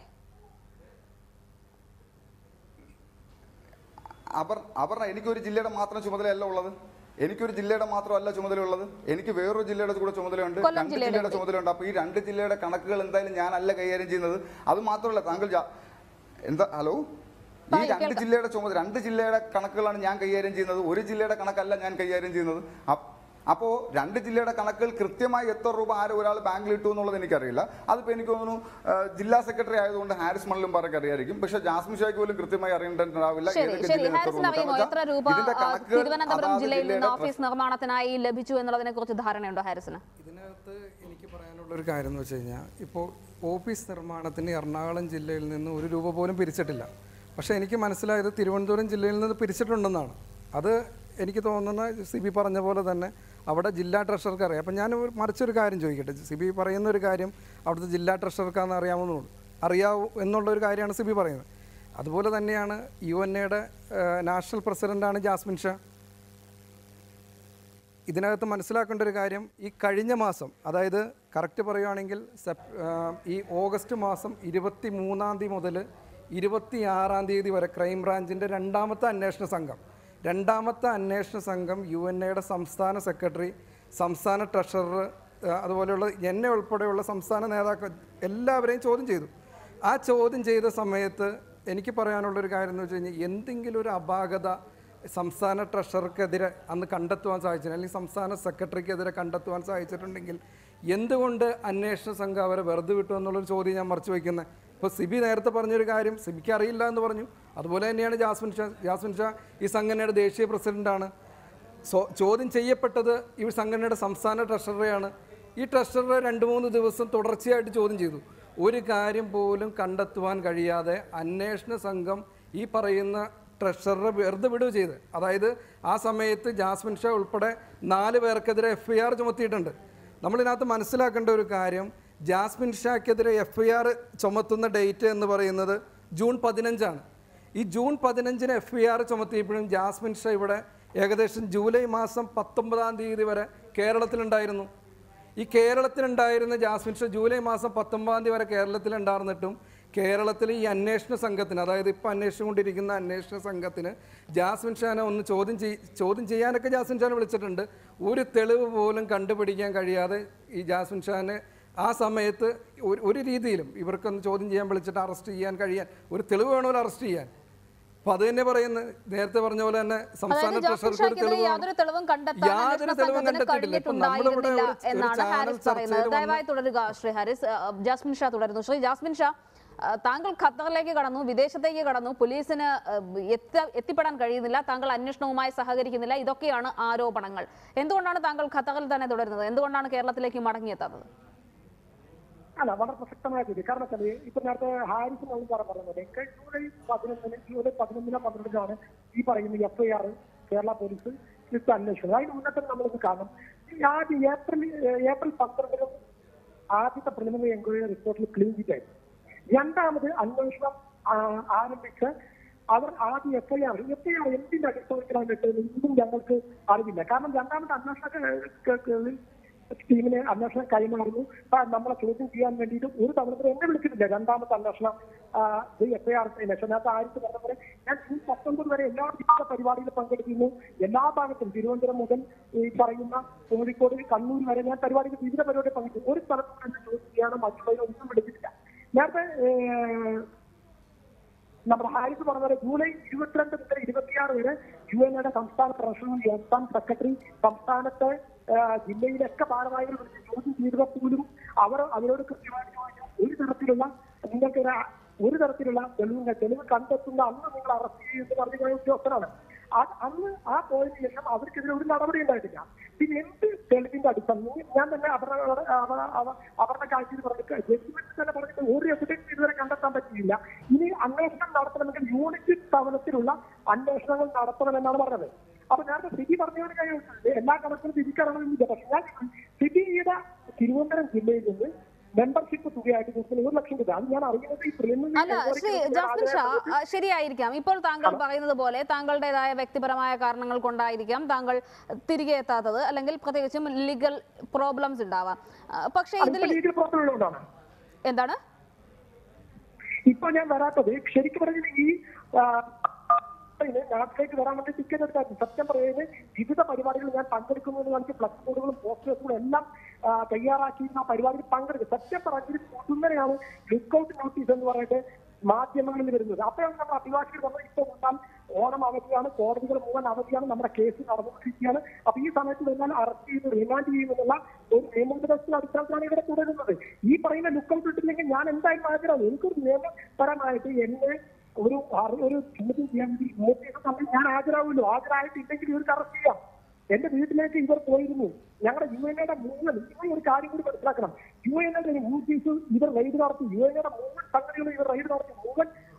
അവർ അവർ എനിക്കൊരു ജില്ലയുടെ മാത്രം ചുമതലയല്ല ഉള്ളത് എനിക്കൊരു ജില്ലയുടെ മാത്രമല്ല ചുമതലയുള്ളത് എനിക്ക് വേറൊരു ജില്ലയുടെ കൂടെ ചുമതലയുണ്ട് കൊല്ലം രണ്ട് ജില്ലയുടെ ജില്ലയുടെ കൂടി. ചുമതലയുണ്ട് അപ്പൊ ഈ രണ്ട് ജില്ലയുടെ കണക്കുകൾ എന്തായാലും ഞാനല്ല കൈകാര്യം ചെയ്യുന്നത് അത് മാത്രമല്ല താങ്കൾ ജാ- എന്താ ഹലോ ഈ പറയൂ, രണ്ട് കേൾക്കാം. ജില്ലയുടെ ചുമതല രണ്ട് ജില്ലയുടെ കണക്കുകളാണ് ഞാൻ കൈകാര്യം ചെയ്യുന്നത് ഒരു ജില്ലയുടെ കണക്കല്ല ഞാൻ കൈകാര്യം ചെയ്യുന്നത് അപ്പ് അപ്പോൾ രണ്ട് ജില്ലയുടെ കണക്കുകൾ കൃത്യമായി എത്ര രൂപ ആരും ഒരാൾ ബാങ്കിൽ ഇട്ടു എന്നുള്ളത് എനിക്കറിയില്ല അതിപ്പോൾ എനിക്ക് തോന്നുന്നു ആ, ജില്ലാ സെക്രട്ടറി ആയതുകൊണ്ട് ഹാരിസ് മണലും പറയൊക്കെ അറിയായിരിക്കും പക്ഷേ ജാസ്മിൻ ഷായ്ക്ക് പോലും കൃത്യമായി അറിയേണ്ടതാവില്ല ശരി ഏതൊക്കെ ശരി ജില്ലയിൽ എത്ര ഹാരിസിന് രൂപ അറിയുമോ കാരണം എത്ര രൂപ ഇതിന്റെ ആ, കണക്കുകൾ തിരുവനന്തപുരം അതാത് ജില്ലയിൽ നിന്ന് ജില്ലയുടെ ഓഫീസ് നിർമ്മാണത്തിനായി ലഭിച്ചു എന്നുള്ളതിനെ കുറിച്ച് ധാരണയുണ്ടോ ഹാരിസിന് ഇതിനകത്ത് എനിക്ക് പറയാനുള്ള ഒരു കാര്യം എന്ന് വെച്ച് കഴിഞ്ഞാൽ ഇപ്പോൾ ഓഫീസ് നിർമ്മാണത്തിന് എറണാകുളം ജില്ലയിൽ നിന്ന് ഒരു രൂപ പോലും പിരിച്ചിട്ടില്ല പക്ഷേ എനിക്ക് മനസ്സിലായത് തിരുവനന്തപുരം ജില്ലയിൽ നിന്ന് പിരിച്ചിട്ടുണ്ടെന്നാണ് അത് എനിക്ക് തോന്നുന്ന സി ബി പറഞ്ഞ പോലെ തന്നെ അവിടെ ജില്ലാ ട്രഷർക്ക് അറിയാം അപ്പം ഞാൻ ഒരു- മറിച്ചൊരു കാര്യം ചോദിക്കട്ടെ സി ബി പറയുന്ന ഒരു കാര്യം അവിടുത്തെ ജില്ലാ ട്രഷർക്കാന്ന് അറിയാവുന്നുള്ളൂ അറിയാവൂ എന്നുള്ള ഒരു കാര്യമാണ് സി ബി പറയുന്നത് അതുപോലെ തന്നെയാണ് യു എൻ എയുടെ നാഷണൽ പ്രസിഡൻ്റാണ് ജാസ്മിൻ ഷാ ഇതിനകത്ത് മനസ്സിലാക്കേണ്ട ഒരു കാര്യം ഈ കഴിഞ്ഞ മാസം അതായത് കറക്റ്റ് പറയുകയാണെങ്കിൽ സെപ് ആ, ഈ ഓഗസ്റ്റ് മാസം ഇരുപത്തി മൂന്നാം തീയതി മുതൽ ഇരുപത്തി ആറാം തീയതി വരെ ക്രൈംബ്രാഞ്ചിൻ്റെ രണ്ടാമത്തെ അന്വേഷണ സംഘം രണ്ടാമത്തെ അന്വേഷണ സംഘം യു എൻ എയുടെ സംസ്ഥാന സെക്രട്ടറി സംസ്ഥാന ട്രഷറർ ആ, അതുപോലെയുള്ള എന്നെ ഉൾപ്പെടെയുള്ള സംസ്ഥാന നേതാക്കൾ എല്ലാവരെയും ചോദ്യം ചെയ്തു ആ ചോദ്യം ചെയ്ത സമയത്ത് എനിക്ക് പറയാനുള്ളൊരു കാര്യം എന്ന് വെച്ച് കഴിഞ്ഞാൽ എന്തെങ്കിലും ഒരു അപാകത സംസ്ഥാന ട്രഷറർക്കെതിരെ അന്ന് കണ്ടെത്തുവാൻ സാധിച്ചില്ല അല്ലെങ്കിൽ സംസ്ഥാന സെക്രട്ടറിക്കെതിരെ കണ്ടെത്തുവാൻ സാധിച്ചിട്ടുണ്ടെങ്കിൽ എന്തുകൊണ്ട് അന്വേഷണ സംഘം അവരെ വെറുതെ വിട്ടു എന്നുള്ളൊരു ചോദ്യം ഞാൻ മറച്ചു വയ്ക്കുന്നത് ഇപ്പോൾ സിബി നേരത്തെ പറഞ്ഞൊരു കാര്യം സിബിക്ക് അറിയില്ല എന്ന് പറഞ്ഞു അതുപോലെ തന്നെയാണ് ജാസ്മിൻ ഷാ ജാസ്മിൻ ഷാ ഈ സംഘടനയുടെ ദേശീയ പ്രസിഡന്റാണ് സോ ചോദ്യം ചെയ്യപ്പെട്ടത് ഈ സംഘടനയുടെ സംസ്ഥാന ട്രഷററെയാണ് ഈ ട്രഷററെ രണ്ട് മൂന്ന് ദിവസം തുടർച്ചയായിട്ട് ചോദ്യം ചെയ്തു ഒരു കാര്യം പോലും കണ്ടെത്തുവാൻ കഴിയാതെ അന്വേഷണ സംഘം ഈ പറയുന്ന ട്രഷററെ വെറുതെ വിടുക ചെയ്ത് അതായത് ആ സമയത്ത് ജാസ്മിൻ ഷാ ഉൾപ്പെടെ നാല് പേർക്കെതിരെ എഫ് ഐ ആർ ചുമത്തിയിട്ടുണ്ട് നമ്മളിതിനകത്ത് മനസ്സിലാക്കേണ്ട ഒരു കാര്യം ജാസ്മിൻ ഷാക്കെതിരെ എഫ് ഐ ആർ ചുമത്തുന്ന ഡേറ്റ് എന്ന് പറയുന്നത് ജൂൺ പതിനഞ്ചാണ് ഈ ജൂൺ പതിനഞ്ചിന് എഫ് ഐ ആർ ചുമത്തിയപ്പോഴും ജാസ്മിൻ ഷാ ഇവിടെ ഏകദേശം ജൂലൈ മാസം പത്തൊമ്പതാം തീയതി വരെ കേരളത്തിലുണ്ടായിരുന്നു ഈ കേരളത്തിലുണ്ടായിരുന്ന ജാസ്മിൻ ഷാ ജൂലൈ മാസം പത്തൊമ്പതാം തീയതി വരെ കേരളത്തിലുണ്ടായിരുന്നിട്ടും കേരളത്തിൽ ഈ അന്വേഷണ സംഘത്തിന് അതായത് ഇപ്പോൾ അന്വേഷിച്ചുകൊണ്ടിരിക്കുന്ന അന്വേഷണ സംഘത്തിന് ജാസ്മിൻ ഷാനെ ഒന്ന് ചോദ്യം ചെയ് ചോദ്യം ചെയ്യാനൊക്കെ ജാസ്മിൻ ഷാനെ വിളിച്ചിട്ടുണ്ട് ഒരു തെളിവ് പോലും കണ്ടുപിടിക്കാൻ കഴിയാതെ ഈ ജാസ്മിൻ ഷാനെ ആ സമയത്ത് ഒരു ഒരു രീതിയിലും ഇവർക്കൊന്ന് ചോദ്യം ചെയ്യാൻ വിളിച്ചിട്ട് അറസ്റ്റ് ചെയ്യാൻ കഴിയാൻ ഒരു തെളിവ് വേണമല്ലോ അറസ്റ്റ് ചെയ്യാൻ അപ്പോൾ അത് തന്നെ പറയുന്നത് നേരത്തെ പറഞ്ഞ പോലെ തന്നെ സംസ്ഥാന അതായത് ജാസ്മിൻ ട്രഷർക്ക് ഒരു ഷായ്ക്കെതിരെ തെളിവ് യാതൊരു തെളിവും കണ്ടെത്താൻ യാതൊരു അന്വേഷണ തെളിവും സംഘത്തിന് കണ്ടെത്തിയിട്ടില്ല ഇപ്പം നമ്മളിവിടെ കഴിഞ്ഞിട്ടുണ്ടായിരുന്നില്ല ഒരു- ഒരു എന്നാണ് ചാനൽ ഹാരിസ് ചർച്ചയിൽ പറയുന്നത് വന്ന് ദയവായി തുടരുക ശ്രീ ഹാരിസ് ആ, ജാസ്മിൻ ഷാ തുടരുന്നു ശ്രീ ജാസ്മിൻ ഷാ ആ, താങ്കൾ ഖത്തറിലേക്ക് കടന്നു വിദേശത്തേക്ക് കടന്നു പോലീസിന് ആ, എത്ത- എത്തിപ്പെടാൻ കഴിയുന്നില്ല താങ്കൾ അന്വേഷണവുമായി സഹകരിക്കുന്നില്ല ഇതൊക്കെയാണ് ആരോപണങ്ങൾ എന്തുകൊണ്ടാണ് താങ്കൾ ഖത്തറിൽ തന്നെ തുടരുന്നത് എന്തുകൊണ്ടാണ് കേരളത്തിലേക്ക് മടങ്ങിയെത്താത്തത് അല്ല വളരെ പ്രസക്തമായ ചോദ്യം കാരണം വെച്ചാൽ ഇപ്പൊ നേരത്തെ ഹാരിസ് നമ്മൾ പറഞ്ഞത് ജൂലൈ പതിനൊന്നിന് ജൂലൈ പതിനൊന്നിനോ പന്ത്രണ്ടിനാണ് ഈ പറയുന്ന F I R Kerala police ഇട്ട് അന്വേഷണം അതിന് മുന്നേ തന്നെ നമ്മളിത് കാണും ഈ ആദ്യം ഏപ്രിൽ ഏഹ് ഏപ്രിൽ പന്ത്രണ്ടിനും ആദ്യത്തെ പ്രിലിമിനറി എൻക്വയറി റിപ്പോർട്ടിൽ ക്ലീൻ ചെയ്തായിരുന്നു രണ്ടാമത് അന്വേഷണം ആ, ആരംഭിച്ച് അവർ ആദ്യം F I R F I R എന്തിന്റെ അടിസ്ഥാനത്തിലാണ് ഇട്ടത് ഇന്നും ഞങ്ങൾക്ക് അറിവില്ല കാരണം രണ്ടാമത്തെ അന്വേഷണ ടീമിന് അന്വേഷണം കൈമാറുന്നു ആ, നമ്മളെ ചോദ്യം ചെയ്യാൻ വേണ്ടിയിട്ട് ഒരു തവണ പോലും എന്നെ വിളിച്ചിട്ടില്ല രണ്ടാമത്തെ അന്വേഷണം എഫ് ഐ ആർ അതിനകത്ത് ആയിരത്തി പറഞ്ഞ പോലെ ഞാൻ ജൂൺ പത്തൊമ്പത് വരെ എല്ലാ വിവിധ പരിപാടിയിലും പങ്കെടുക്കുന്നു എല്ലാ ഭാഗത്തും തിരുവനന്തപുരം മുതൽ ഈ പറയുന്ന കോഴിക്കോട് കണ്ണൂർ വരെ ഞാൻ പരിപാടിയിൽ വിവിധ പരിപാടിയിൽ പങ്കെടുത്തു ഒരു സ്ഥലത്തും എന്നെ ചോദ്യം ചെയ്യാനോ മറ്റുള്ളവരോ ഒന്നും വിളിച്ചിട്ടില്ല നേരത്തെ ഏഹ്, നമ്മുടെ ഹാരിസ് പറഞ്ഞ പോലെ ജൂലൈ ഇരുപത്തിരണ്ട് മുതൽ ഇരുപത്തിയാറ് വരെ യു എൻ എയുടെ സംസ്ഥാന പ്രസിഡന്റ് സംസ്ഥാന സെക്രട്ടറി സംസ്ഥാനത്തെ ആ, ജില്ലയിലൊക്കെ ഭാരവാഹികൾ വിളിച്ച് ചോദ്യം ചെയ്തപ്പോൾ പോലും അവർ അവരോട് കൃത്യമായിട്ട് ചോദിച്ചു ഒരു തരത്തിലുള്ള നിങ്ങൾക്ക് ഒരു ആ- ഒരു തരത്തിലുള്ള തെളിവ് തെളിവ് കണ്ടെത്തുന്ന അന്ന് നിങ്ങൾ അറസ്റ്റ് ചെയ്യുമെന്ന് പറഞ്ഞു പോയ ഉദ്യോഗസ്ഥരാണ് ആ- അന്ന് ആ പോയതിനു ശേഷം അവർക്കെതിരെ ഒരു നടപടി ഉണ്ടായിട്ടില്ല പിന്നെ എന്ത് തെളിവിന്റെ അടിസ്ഥാനം ഞാൻ തന്നെ അവരുടെ അവ- അവ- അവരുടെ കാഴ്ചയിൽ പറഞ്ഞിട്ട് ജഡ്ജ്മെന്റ് തന്നെ പറഞ്ഞിട്ട് ഒരു എവിഡൻസ് ഇതുവരെ കണ്ടെത്താൻ പറ്റിയില്ല ഇനി അന്വേഷണം നടത്തണമെങ്കിൽ യൂണിറ്റ് തലത്തിലുള്ള അന്വേഷണങ്ങൾ നടത്തണമെന്നാണ് പറഞ്ഞത് അപ്പൊ നേരത്തെ സിബി പറഞ്ഞൊരു കാര്യം എല്ലാ കണക്കിലും തിരിച്ചറിയണമെന്നില്ല പക്ഷെ ഞാൻ സിബിയുടെ തിരുവനന്തപുരം ജില്ലയിൽ നിന്ന് മെമ്പർഷിപ്പ് തുകയായിട്ട് കൊടുക്കുന്ന ഒരു ലക്ഷം രൂപ അത് ഞാൻ അറിയുന്നത് ഈ preliminary അല്ല inquiry ശ്രീ ഞാൻ ജാസ്മിൻ ഷാ ആദ്യമായിട്ട് ആ, ശരിയായിരിക്കാം ഇപ്പോൾ താങ്കൾ പറയുന്നത് പോലെ താങ്കളുടേതായ വ്യക്തിപരമായ കാരണങ്ങൾ കൊണ്ടായിരിക്കാം താങ്കൾ തിരികെ എത്താത്തത് അല്ലെങ്കിൽ പ്രത്യേകിച്ചും ലീഗൽ പ്രോബ്ലംസ് ഉണ്ടാവാം ആ, പക്ഷേ ഇതിൽ അതിപ്പോ ലീഗൽ പ്രോബ്ലം ഉള്ളതുകൊണ്ടാണ് എന്താണ് ഇപ്പൊ ഞാൻ വരാത്തത് ശരിക്കും പറഞ്ഞാൽ ഈ ആ, ഇതിന് നാട്ടിലേക്ക് വരാൻ വേണ്ടി ടിക്കറ്റ് എടുത്തായിരുന്നു സെപ്റ്റംബർ ഏഴിന് വിവിധ പരിപാടികൾ ഞാൻ പങ്കെടുക്കുന്നു എന്ന് കാണിച്ച് ഫ്ലക്സ് ബോർഡുകളും പോസ്റ്റേഴ്സുകളും എല്ലാം ആ, തയ്യാറാക്കിയിരുന്ന ആ പരിപാടിയിൽ പങ്കെടുക്കും സെപ്റ്റംബർ അഞ്ചിന് പൊതുന്നരെയാണ് ലുക്കൌട്ട് നോട്ടീസ് എന്ന് പറഞ്ഞിട്ട് മാധ്യമങ്ങളിൽ വരുന്നത് അപ്പോഴാണ് നമ്മൾ അഭിഭാഷകർ പറഞ്ഞത് ഇപ്പൊ വന്നാൽ ഓണം അവധിയാണ് കോടതികൾ മുഴുവൻ അവധിയാണ് നമ്മുടെ കേസ് നടന്നുകൊണ്ടിരിക്കുകയാണ് അപ്പൊ ഈ സമയത്ത് വന്നാൽ അറസ്റ്റ് ചെയ്ത് റിമാൻഡ് ചെയ്യുമെന്നുള്ള ഒരു നിയമോപദേശത്തിന്റെ അടിസ്ഥാനത്തിലാണ് ഇവിടെ തുടരുന്നത് ഈ പറയുന്ന ലുക്കൌട്ട് ഇട്ടില്ലെങ്കിൽ ഞാൻ എന്തായാലും ഹാജരാണ് എനിക്കൊരു നിയമപരമായിട്ട് എന്നെ ഒരു അറി- ഒരു ചോദ്യം ചെയ്യാൻ വേണ്ടി നോട്ടീസ് തന്നെ ഞാൻ ഹാജരാവുമല്ലോ ഹാജരായിട്ടില്ലെങ്കിൽ ഇവർക്ക് അറസ്റ്റ് ചെയ്യാം എന്റെ വീട്ടിലേക്ക് ഇവർ പോയിരുന്നു ഞങ്ങളുടെ യു എൻ എയുടെ മുഴുവൻ ഇവർ ഒരു കാര്യം കൂടി മനസ്സിലാക്കണം യു എൻ എയുടെ യൂട്ടീസ് ഇവർ റെയ്ഡ് നടത്തി യു എൻ എയുടെ മുഴുവൻ സംഗതികളും ഇവർ റെയ്ഡ് നടത്തി മുഴുവൻ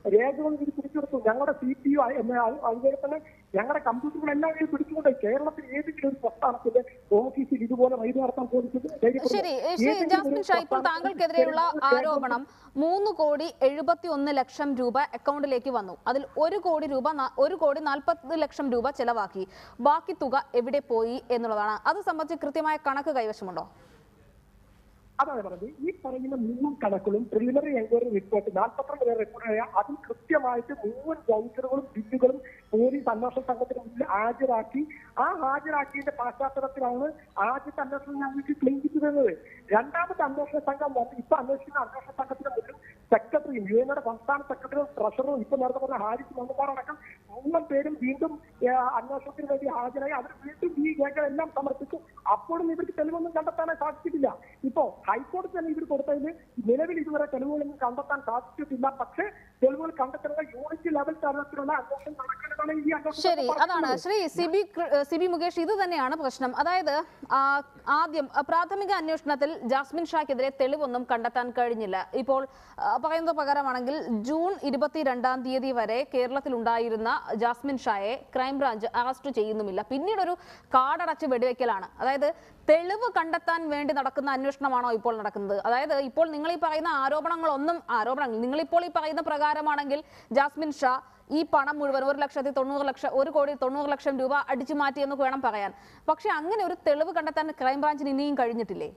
രേഖകൾ ഇത് പിടിച്ചെടുത്തു ഞങ്ങളുടെ സി പി യു അതുപോലെ തന്നെ ഞങ്ങളുടെ കമ്പ്യൂട്ടറുകളെല്ലാം ഇത് പിടിച്ചുകൊണ്ട് കേരളത്തിൽ ഏതെങ്കിലും ഒരു പ്രസ്ഥാനത്തിന്റെ ഓഫീസിൽ ഇതുപോലെ വൈദ്യുതി നടത്താൻ പോലീസ് ധൈര്യപ്പെടുന്നു. ശരി ശ്രീ ഏതെങ്കിലും ജാസ്മിൻ ഒരു ഷാ ഇപ്പോൾ പ്രസ്ഥാനത്തിന്റെ താങ്കൾക്കെതിരെയുള്ള രേഖകൾ ആരോപണം മൂന്ന് കോടി എഴുപത്തി ഒന്ന് ലക്ഷം രൂപ അക്കൗണ്ടിലേക്ക് വന്നു അതിൽ ഒരു കോടി രൂപ ന- ഒരു കോടി നാൽപ്പത് ലക്ഷം രൂപ ചെലവാക്കി ബാക്കി തുക എവിടെ പോയി എന്നുള്ളതാണ് അത് സംബന്ധിച്ച് കൃത്യമായ കണക്ക് കൈവശമുണ്ടോ അതാണ് പറഞ്ഞത് ഈ പറയുന്ന മുഴുവൻ കണക്കുകളും പ്രിലിമിനറി എൻക്വയറി റിപ്പോർട്ട് നാൽപ്പത്തിരണ്ട് പേർ റിപ്പോർട്ട് അതിൽ കൃത്യമായിട്ട് മുഴുവൻ വൗച്ചറുകളും ബില്ലുകളും പോലീസ് അന്വേഷണ സംഘത്തിന് മുന്നിൽ ഹാജരാക്കി ആ ഹാജരാക്കിയതിന്റെ പശ്ചാത്തലത്തിലാണ് ആദ്യത്തെ അന്വേഷണം ഞങ്ങൾക്ക് ക്ലീൻ ചിറ്റ് തരുന്നത് രണ്ടാമത്തെ അന്വേഷണ സംഘം വന്ന് ഇപ്പൊ അന്വേഷിക്കുന്ന അന്വേഷണ സംഘത്തിന് മുന്നിൽ സെക്രട്ടറിയും യു എയുടെ സംസ്ഥാന സെക്രട്ടറിയും ട്രഷററും ഇപ്പൊ നേരത്തെ പറഞ്ഞ ഹാരിസ് മണ്ണുമാറടക്കം മുഴുവൻ പേരും വീണ്ടും ഏ, അന്വേഷണത്തിന് വേണ്ടി ഹാജരായി അവർ വീണ്ടും ഈ രേഖകളെല്ലാം സമർപ്പിച്ചു അപ്പോഴും ഇവർക്ക് തെളിവൊന്നും കണ്ടെത്താൻ സാധിച്ചിട്ടില്ല ഇപ്പോ ഹൈക്കോടതി തന്നെ ഇവർ കൊടുത്തതിന് നിലവിൽ ഇതുവരെ തെളിവുകളൊന്നും കണ്ടെത്താൻ സാധിച്ചിട്ടില്ല പക്ഷേ തെളിവുകൾ കണ്ടെത്തുന്ന യൂണിറ്റ് ലെവൽ തലത്തിലുള്ള അന്വേഷണം നടക്കേണ്ടതാണ് ഈ അന്വേഷണം ശരി അതാണ് ശ്രീ സിബി കൃ- ഏഹ് സിബി മുകേഷ് ഇത് തന്നെയാണ് പ്രശ്നം അതായത് ആ, ആദ്യം ആ, പ്രാഥമിക അന്വേഷണത്തിൽ ജാസ്മിൻ ഷാക്കെതിരെ തെളിവൊന്നും കണ്ടെത്താൻ കഴിഞ്ഞില്ല ഇപ്പോൾ ആ, പറയുന്നത് പ്രകാരമാണെങ്കിൽ ജൂൺ ഇരുപത്തിരണ്ടാം തീയതി വരെ കേരളത്തിൽ ഉണ്ടായിരുന്ന ജാസ്മിൻ ഷായെ ക്രൈംബ്രാഞ്ച് അറസ്റ്റ് ചെയ്യുന്നുമില്ല പിന്നീട് ഒരു കാടടച്ച് വെടിവെക്കലാണ് അതായത് തെളിവ് കണ്ടെത്താൻ വേണ്ടി നടക്കുന്ന അന്വേഷണമാണോ ഇപ്പോൾ നടക്കുന്നത് അതായത് ഇപ്പോൾ നിങ്ങൾ ഈ പറയുന്ന ആരോപണങ്ങളൊന്നും ആരോപണങ്ങൾ നിങ്ങൾ ഇപ്പോൾ ഈ പറയുന്ന പ്രകാരമാണെങ്കിൽ ജാസ്മിൻ ഷാ ഈ പണം മുഴുവൻ ഒരു ലക്ഷത്തി തൊണ്ണൂറ് ലക്ഷം ഒരു കോടി തൊണ്ണൂറ് ലക്ഷം രൂപ അടിച്ചു മാറ്റി എന്ന് വേണം പറയാൻ പക്ഷെ അങ്ങനെ ഒരു തെളിവ് കണ്ടെത്താൻ ക്രൈംബ്രാഞ്ചിന് ഇനിയും കഴിഞ്ഞിട്ടില്ലേ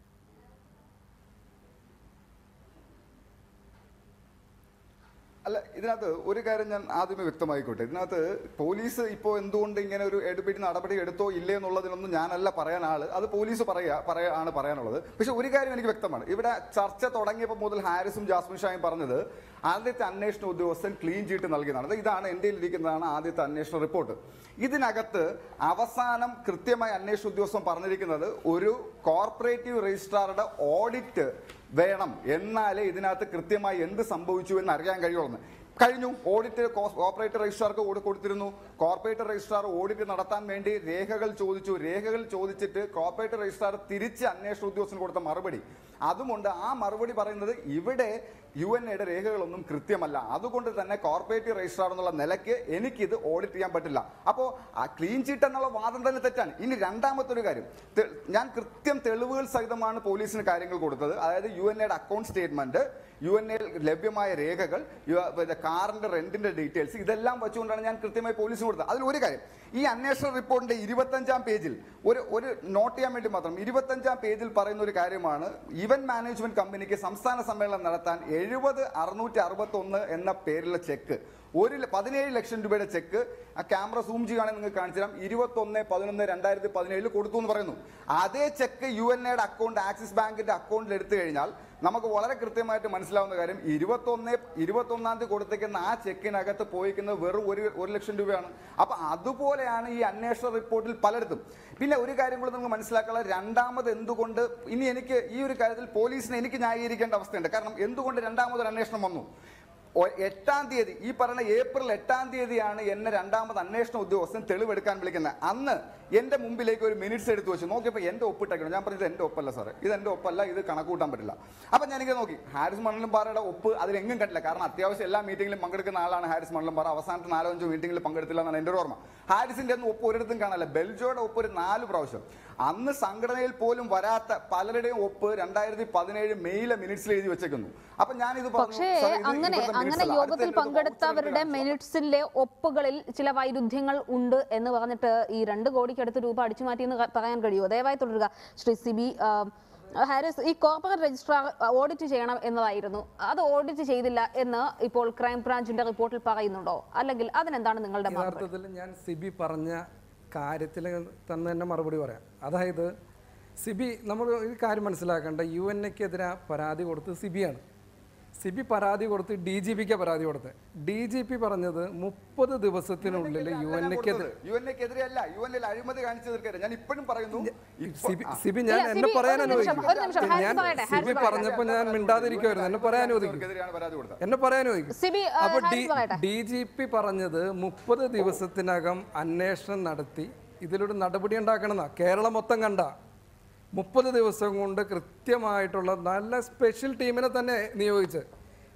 അല്ല ഇതിനകത്ത് ഒരു കാര്യം ഞാൻ ആദ്യമേ വ്യക്തമായിക്കോട്ടെ ഇതിനകത്ത് പോലീസ് ഇപ്പോൾ എന്തുകൊണ്ട് ഇങ്ങനെ ഒരു എടുപിടി നടപടി എടുത്തോ ഇല്ലേ എന്നുള്ളതിനൊന്നും ഞാനല്ല പറയാൻ ആള് അത് പോലീസ് പറയാ പറയാ ആണ് പറയാനുള്ളത് പക്ഷെ ഒരു കാര്യം എനിക്ക് വ്യക്തമാണ് ഇവിടെ ചർച്ച തുടങ്ങിയപ്പോൾ മുതൽ ഹാരിസും ജാസ്മിൻ ഷായും പറഞ്ഞത് ആദ്യത്തെ അന്വേഷണ ഉദ്യോഗസ്ഥൻ ക്ലീൻ ചീട്ട് നൽകിയതാണ് അത് ഇതാണ് എൻ്റെ ഇരിക്കുന്നതാണ് ആദ്യത്തെ അന്വേഷണ റിപ്പോർട്ട് ഇതിനകത്ത് അവസാനം കൃത്യമായി അന്വേഷണ ഉദ്യോഗസ്ഥൻ പറഞ്ഞിരിക്കുന്നത് ഒരു കോർപ്പറേറ്റീവ് രജിസ്ട്രാറുടെ ഓഡിറ്റ് വേണം എന്നാലേ ഇതിനകത്ത് കൃത്യമായി എന്ത് സംഭവിച്ചു എന്ന് അറിയാൻ കഴിയുള്ളൂ കഴിഞ്ഞു ഓഡിറ്റ് കോർപ്പറേറ്റ് രജിസ്ട്രാർക്ക് കൊടു- കൊടുത്തിരുന്നു കോർപ്പറേറ്റ് രജിസ്ട്രാർ ഓഡിറ്റ് നടത്താൻ വേണ്ടി രേഖകൾ ചോദിച്ചു രേഖകൾ ചോദിച്ചിട്ട് കോർപ്പറേറ്റ് രജിസ്ട്രാർ തിരിച്ച് അന്വേഷണ ഉദ്യോഗസ്ഥന് കൊടുത്ത മറുപടി അതുകൊണ്ട് ആ മറുപടി പറയുന്നത് ഇവിടെ യു എൻ എയുടെ രേഖകളൊന്നും കൃത്യമല്ല അതുകൊണ്ട് തന്നെ കോർപ്പറേറ്റ് രജിസ്ട്രാർ എന്നുള്ള നിലയ്ക്ക് എനിക്കിത് ഓഡിറ്റ് ചെയ്യാൻ പറ്റില്ല അപ്പോൾ ആ ക്ലീൻ ചീറ്റ് എന്നുള്ള വാദം തന്നെ തെറ്റാണ് ഇനി രണ്ടാമത്തെ ഒരു കാര്യം തെ- ഞാൻ കൃത്യം തെളിവുകൾ സഹിതമാണ് പോലീസിന് കാര്യങ്ങൾ കൊടുത്തത് അതായത് യു എൻ എയുടെ അക്കൗണ്ട് സ്റ്റേറ്റ്മെന്റ് യു എൻ എയിൽ ലഭ്യമായ രേഖകൾ യു- പിന്നെ കാറിന്റെ റെന്റിന്റെ ഡീറ്റെയിൽസ് ഇതെല്ലാം വെച്ചുകൊണ്ടാണ് ഞാൻ കൃത്യമായി പോലീസിന് കൊടുത്തത് അതിൽ ഒരു കാര്യം ഈ അന്വേഷണ റിപ്പോർട്ടിന്റെ ഇരുപത്തഞ്ചാം പേജിൽ ഒരു ഒരു നോട്ട് ചെയ്യാൻ വേണ്ടി മാത്രം ഇരുപത്തഞ്ചാം പേജിൽ പറയുന്ന ഒരു കാര്യമാണ് ഇവന്റ് മാനേജ്മെന്റ് കമ്പനിക്ക് സംസ്ഥാന സമ്മേളനം നടത്താൻ എഴുപത് അറുന്നൂറ്റി അറുപത്തി ഒന്ന് എന്ന പേരിലുള്ള ചെക്ക് ഒരു ല- പതിനേഴ് ലക്ഷം രൂപയുടെ ചെക്ക് ആ ക്യാമറ സൂം ചെയ്യുകയാണെങ്കിൽ നിങ്ങൾക്ക് കാണിച്ചു തരാം ഇരുപത്തൊന്ന് പതിനൊന്ന് രണ്ടായിരത്തി പതിനേഴിൽ കൊടുത്തു എന്ന് പറയുന്നു അതേ ചെക്ക് യു എൻ എയുടെ അക്കൗണ്ട് ആക്സിസ് ബാങ്കിന്റെ അക്കൗണ്ടിൽ എടുത്തു കഴിഞ്ഞാൽ നമുക്ക് വളരെ കൃത്യമായിട്ട് മനസ്സിലാവുന്ന കാര്യം ഇരുപത്തൊന്ന് ഇരുപത്തൊന്നാം തീയതി കൊടുത്തേക്കുന്ന ആ ചെക്കിനകത്ത് പോയിക്കുന്നത് വെറും ഒരു ഒരു ലക്ഷം രൂപയാണ് അപ്പൊ അതുപോലെയാണ് ഈ അന്വേഷണ റിപ്പോർട്ടിൽ പലയിടത്തും പിന്നെ ഒരു കാര്യം കൂടി നമുക്ക് മനസ്സിലാക്കാനുള്ള രണ്ടാമത് എന്തുകൊണ്ട് ഇനി എനിക്ക് ഈ ഒരു കാര്യത്തിൽ പോലീസിനെ എനിക്ക് ന്യായീകരിക്കേണ്ട അവസ്ഥയുണ്ട് കാരണം എന്തുകൊണ്ട് രണ്ടാമതൊരു അന്വേഷണം വന്നു ഒ- എട്ടാം തീയതി ഈ പറയുന്ന ഏപ്രിൽ എട്ടാം തീയതിയാണ് എന്നെ രണ്ടാമത് അന്വേഷണ ഉദ്യോഗസ്ഥൻ തെളിവെടുക്കാൻ വിളിക്കുന്നത് അന്ന് എന്റെ മുമ്പിലേക്ക് ഒരു മിനിറ്റ്സ് എടുത്ത് വെച്ച് നോക്കിയപ്പോൾ എന്റെ ഒപ്പിട്ടേക്കണം ഞാൻ പറഞ്ഞത് എന്റെ ഒപ്പല്ല സാറേ ഇത് എന്റെ ഒപ്പല്ല ഇത് കണക്കൂട്ടാൻ പറ്റില്ല അപ്പൊ ഞാനിങ്ങനെ നോക്കി ഹാരിസ് മണ്ണലംപാറയുടെ ഒപ്പ് അതിലെങ്ങും കണ്ടില്ല കാരണം അത്യാവശ്യം എല്ലാ മീറ്റിംഗിലും പങ്കെടുക്കുന്ന ആളാണ് ഹാരിസ് മണ്ണലംപാറ അവസാനത്തെ നാലോ അഞ്ചോ മീറ്റിംഗിൽ പങ്കെടുത്തില്ല എന്നാണ് എന്റെ ഒരു ഓർമ്മ ഹാരിസിന്റെ ഒന്നും ഒപ്പ് ഒരിടത്തും കാണാനില്ല ബെൽജോയുടെ ഒപ്പ് ഒരു നാല് പ്രാവശ്യം അന്ന് സംഘടനയിൽ പോലും വരാത്ത പലരുടെയും ഒപ്പ് രണ്ടായിരത്തി പതിനേഴ് മെയിലെ മിനിറ്റ്സിൽ എഴുതി വെച്ചേക്കുന്നു അപ്പൊ ഞാനിത് പറഞ്ഞു, പക്ഷേ സാർ, ഇത് അങ്ങനെ ഇവിടുത്തെ minutes അങ്ങനെ അല്ല. യോഗത്തിൽ അടുത്ത എൻ്റെ ഒരു പങ്കെടുത്തവരുടെ voucher എടുത്ത് മിനിറ്റ്സിലെ ഒപ്പുകളിൽ ചില വൈരുദ്ധ്യങ്ങൾ ഉണ്ട് എന്ന് പറഞ്ഞിട്ട് ഈ രണ്ട് കോടിക്കടുത്ത് രൂപ അടിച്ചു മാറ്റി എന്ന് പറയാൻ കഴിയുമോ ദയവായി തുടരുക ശ്രീ സിബി ആ, ഹാരിസ് ഈ കോർപ്പറേറ്റ് രജിസ്ട്രാർ ഓഡിറ്റ് ചെയ്യണം എന്നതായിരുന്നു അത് ഓഡിറ്റ് ചെയ്തില്ല എന്ന് ഇപ്പോൾ ക്രൈംബ്രാഞ്ചിന്റെ റിപ്പോർട്ടിൽ പറയുന്നുണ്ടോ അല്ലെങ്കിൽ അതിനെന്താണ് നിങ്ങളുടെ മറുപടി യഥാർത്ഥത്തിൽ ഞാൻ സിബി പറഞ്ഞ കാര്യത്തിൽ തന്നെ തന്നെ മറുപടി പറയാം അതായത് സിബി നമ്മൾ ഒരു കാര്യം മനസ്സിലാക്കേണ്ട യു എൻ എക്കെതിരെ പരാതി കൊടുത്ത് സിബിയാണ് സിബി പരാതി കൊടുത്ത് ഡി ജി പിക്ക് പരാതി കൊടുത്ത് ഡി ജി പി പറഞ്ഞത് മുപ്പത് ദിവസത്തിനുള്ളിൽ യു എൻ എക്കെതിരെ യു എൻ എക്കെതിരെ അല്ല യു എൻ എൽ അഴിമതി കാണിച്ചു തീർക്കരുത് ഞാൻ ഇപ്പോഴും പറയുന്നു ഇപ്പൊ- സിബി ആ. സിബി ഞാൻ ഇല്ല, എന്നെ സിബി, പറയാൻ ഒരു നിമിഷം, അനുവദിക്കും ഒരു നിമിഷം, ഹാരിസ് ഞാൻ പറയട്ടെ, സിബി ഹാരിസ് പറഞ്ഞപ്പോൾ ഞാൻ മിണ്ടാതിരിക്കുമായിരുന്നു എന്നെ പറയാൻ അനുവദിക്കും അവർക്കെതിരെയാണ് പരാതി കൊടുത്തത് എന്നെ പറയാൻ ചോദിക്കും സിബി, ആ, അപ്പൊ ഡി ഹാരിസ് പറയട്ടെ. ഡി ജി പി പറഞ്ഞത് മുപ്പത് ദിവസത്തിനകം അന്വേഷണം നടത്തി ഇതിലൊരു നടപടി ഉണ്ടാക്കണമെന്നാ കേരളം മൊത്തം കണ്ട മുപ്പത് ദിവസം കൊണ്ട് കൃത്യമായിട്ടുള്ള നല്ല സ്പെഷ്യൽ ടീമിനെ തന്നെ നിയോഗിച്ച്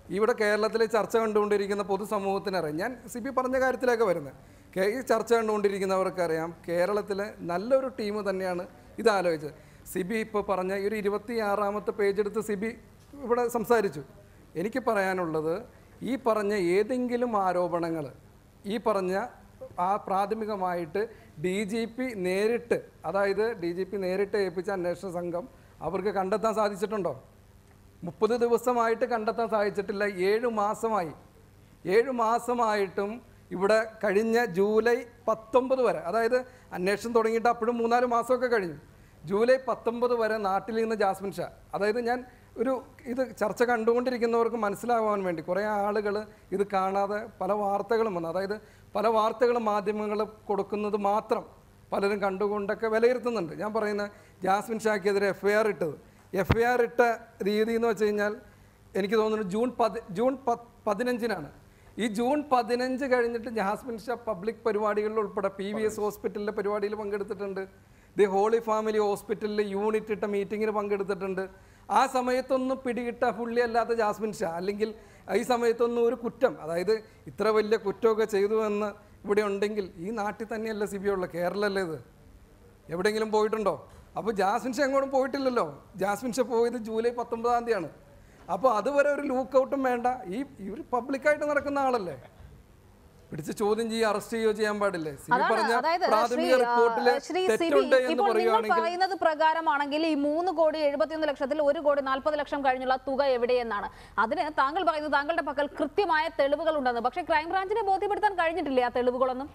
ഇവിടെ കേരളത്തിൽ ചർച്ച കണ്ടുകൊണ്ടിരിക്കുന്ന പൊതുസമൂഹത്തിനറിയാം ഞാൻ സി പി പറഞ്ഞ കാര്യത്തിലേക്ക് വരുന്നത് കേ- ഈ ചർച്ച കണ്ടുകൊണ്ടിരിക്കുന്നവർക്കറിയാം കേരളത്തിലെ നല്ലൊരു ടീം തന്നെയാണ് ഇത് ആലോചിച്ചത് സിബി ഇപ്പോൾ പറഞ്ഞ ഈ ഒരു ഇരുപത്തി ആറാമത്തെ പേജ് എടുത്ത് സിബി ഇവിടെ സംസാരിച്ചു എനിക്ക് പറയാനുള്ളത് ഈ പറഞ്ഞ ഏതെങ്കിലും ആരോപണങ്ങൾ ഈ പറഞ്ഞ ആ പ്രാഥമികമായിട്ട് ഡി ജി പി നേരിട്ട് അതായത് ഡി ജി പി നേരിട്ട് ഏൽപ്പിച്ച അന്വേഷണ സംഘം അവർക്ക് കണ്ടെത്താൻ സാധിച്ചിട്ടുണ്ടോ മുപ്പത് ദിവസമായിട്ട് കണ്ടെത്താൻ സാധിച്ചിട്ടില്ല ഏഴ് മാസമായി ഏഴ് മാസമായിട്ടും ഇവിടെ കഴിഞ്ഞ ജൂലൈ പത്തൊമ്പത് വരെ അതായത് അന്വേഷണം തുടങ്ങിയിട്ട് അപ്പോഴും മൂന്നാല് മാസമൊക്കെ കഴിഞ്ഞു ജൂലൈ പത്തൊമ്പത് വരെ നാട്ടിൽ നിന്ന് ജാസ്മിൻ ഷാ അതായത് ഞാൻ ഒരു ഇത് ചർച്ച കണ്ടുകൊണ്ടിരിക്കുന്നവർക്ക് മനസ്സിലാവാൻ വേണ്ടി കുറേ ആളുകൾ ഇത് കാണാതെ പല വാർത്തകളും വന്നു അതായത് പല വാർത്തകളും മാധ്യമങ്ങൾ കൊടുക്കുന്നത് മാത്രം പലരും കണ്ടുകൊണ്ടൊക്കെ വിലയിരുത്തുന്നുണ്ട് ഞാൻ പറയുന്നത് ജാസ്മിൻ ഷാക്കെതിരെ എഫ് ഐ ആർ ഇട്ടത് എഫ് ഐ ആർ ഇട്ട രീതി എന്ന് വെച്ച് കഴിഞ്ഞാൽ എനിക്ക് തോന്നുന്നു ജൂൺ പതി ജൂൺ പത്ത് പതിനഞ്ചിനാണ് ഈ ജൂൺ പതിനഞ്ച് കഴിഞ്ഞിട്ട് ജാസ്മിൻ ഷാ പബ്ലിക് പരിപാടികളിൽ ഉൾപ്പെടെ പി വി എസ് ഹോസ്പിറ്റലിലെ പരിപാടിയിൽ പങ്കെടുത്തിട്ടുണ്ട് ദി ഹോളി ഫാമിലി ഹോസ്പിറ്റലിൽ യൂണിറ്റ് ഇട്ട മീറ്റിങ്ങിന് പങ്കെടുത്തിട്ടുണ്ട് ആ സമയത്തൊന്നും പിടികിട്ട പുള്ളി അല്ലാത്ത ജാസ്മിൻ ഷാ അല്ലെങ്കിൽ ഈ സമയത്തൊന്നും ഒരു കുറ്റം അതായത് ഇത്ര വലിയ കുറ്റമൊക്കെ ചെയ്തു എന്ന് ഇവിടെ ഉണ്ടെങ്കിൽ ഈ നാട്ടിൽ തന്നെയല്ല സി ബി ഉള്ളത് കേരളമല്ലേ ഇത് എവിടെയെങ്കിലും പോയിട്ടുണ്ടോ അപ്പോൾ ജാസ്മിൻ ഷാ എങ്ങോട്ടും പോയിട്ടില്ലല്ലോ ജാസ്മിൻ ഷാ പോയത് ജൂലൈ പത്തൊമ്പതാം തീയതിയാണ് അപ്പോൾ അതുവരെ ഒരു ലൂക്കൗട്ടും വേണ്ട ഈ ഇവർ പബ്ലിക്കായിട്ട് നടക്കുന്ന ആളല്ലേ പിടിച്ച് ചോദ്യം ചെയ്യുക അറസ്റ്റ് ചെയ്യുകയോ ചെയ്യാൻ പാടില്ലേ സിബി അതാണ് പറഞ്ഞ അതായത് ശ്രീ പ്രാഥമിക ആ, റിപ്പോർട്ടിൽ ശ്രീ സിബി തെറ്റുണ്ട് എന്ന് ഇപ്പോൾ നിങ്ങൾ പറയുകയാണെങ്കിൽ പറയുന്നത് പ്രകാരമാണെങ്കിൽ ഈ മൂന്ന് കോടി എഴുപത്തിയൊന്ന് ലക്ഷത്തിൽ ഒരു കോടി നാൽപ്പത് ലക്ഷം കഴിഞ്ഞുള്ള തുക എവിടെയെന്നാണ് അതിന് താങ്കൾ പറയുന്നത് താങ്കളുടെ പക്കൽ കൃത്യമായ തെളിവുകൾ ഉണ്ടെന്ന് പക്ഷേ ക്രൈംബ്രാഞ്ചിനെ ബോധ്യപ്പെടുത്താൻ കഴിഞ്ഞിട്ടില്ലേ ആ തെളിവുകളൊന്നും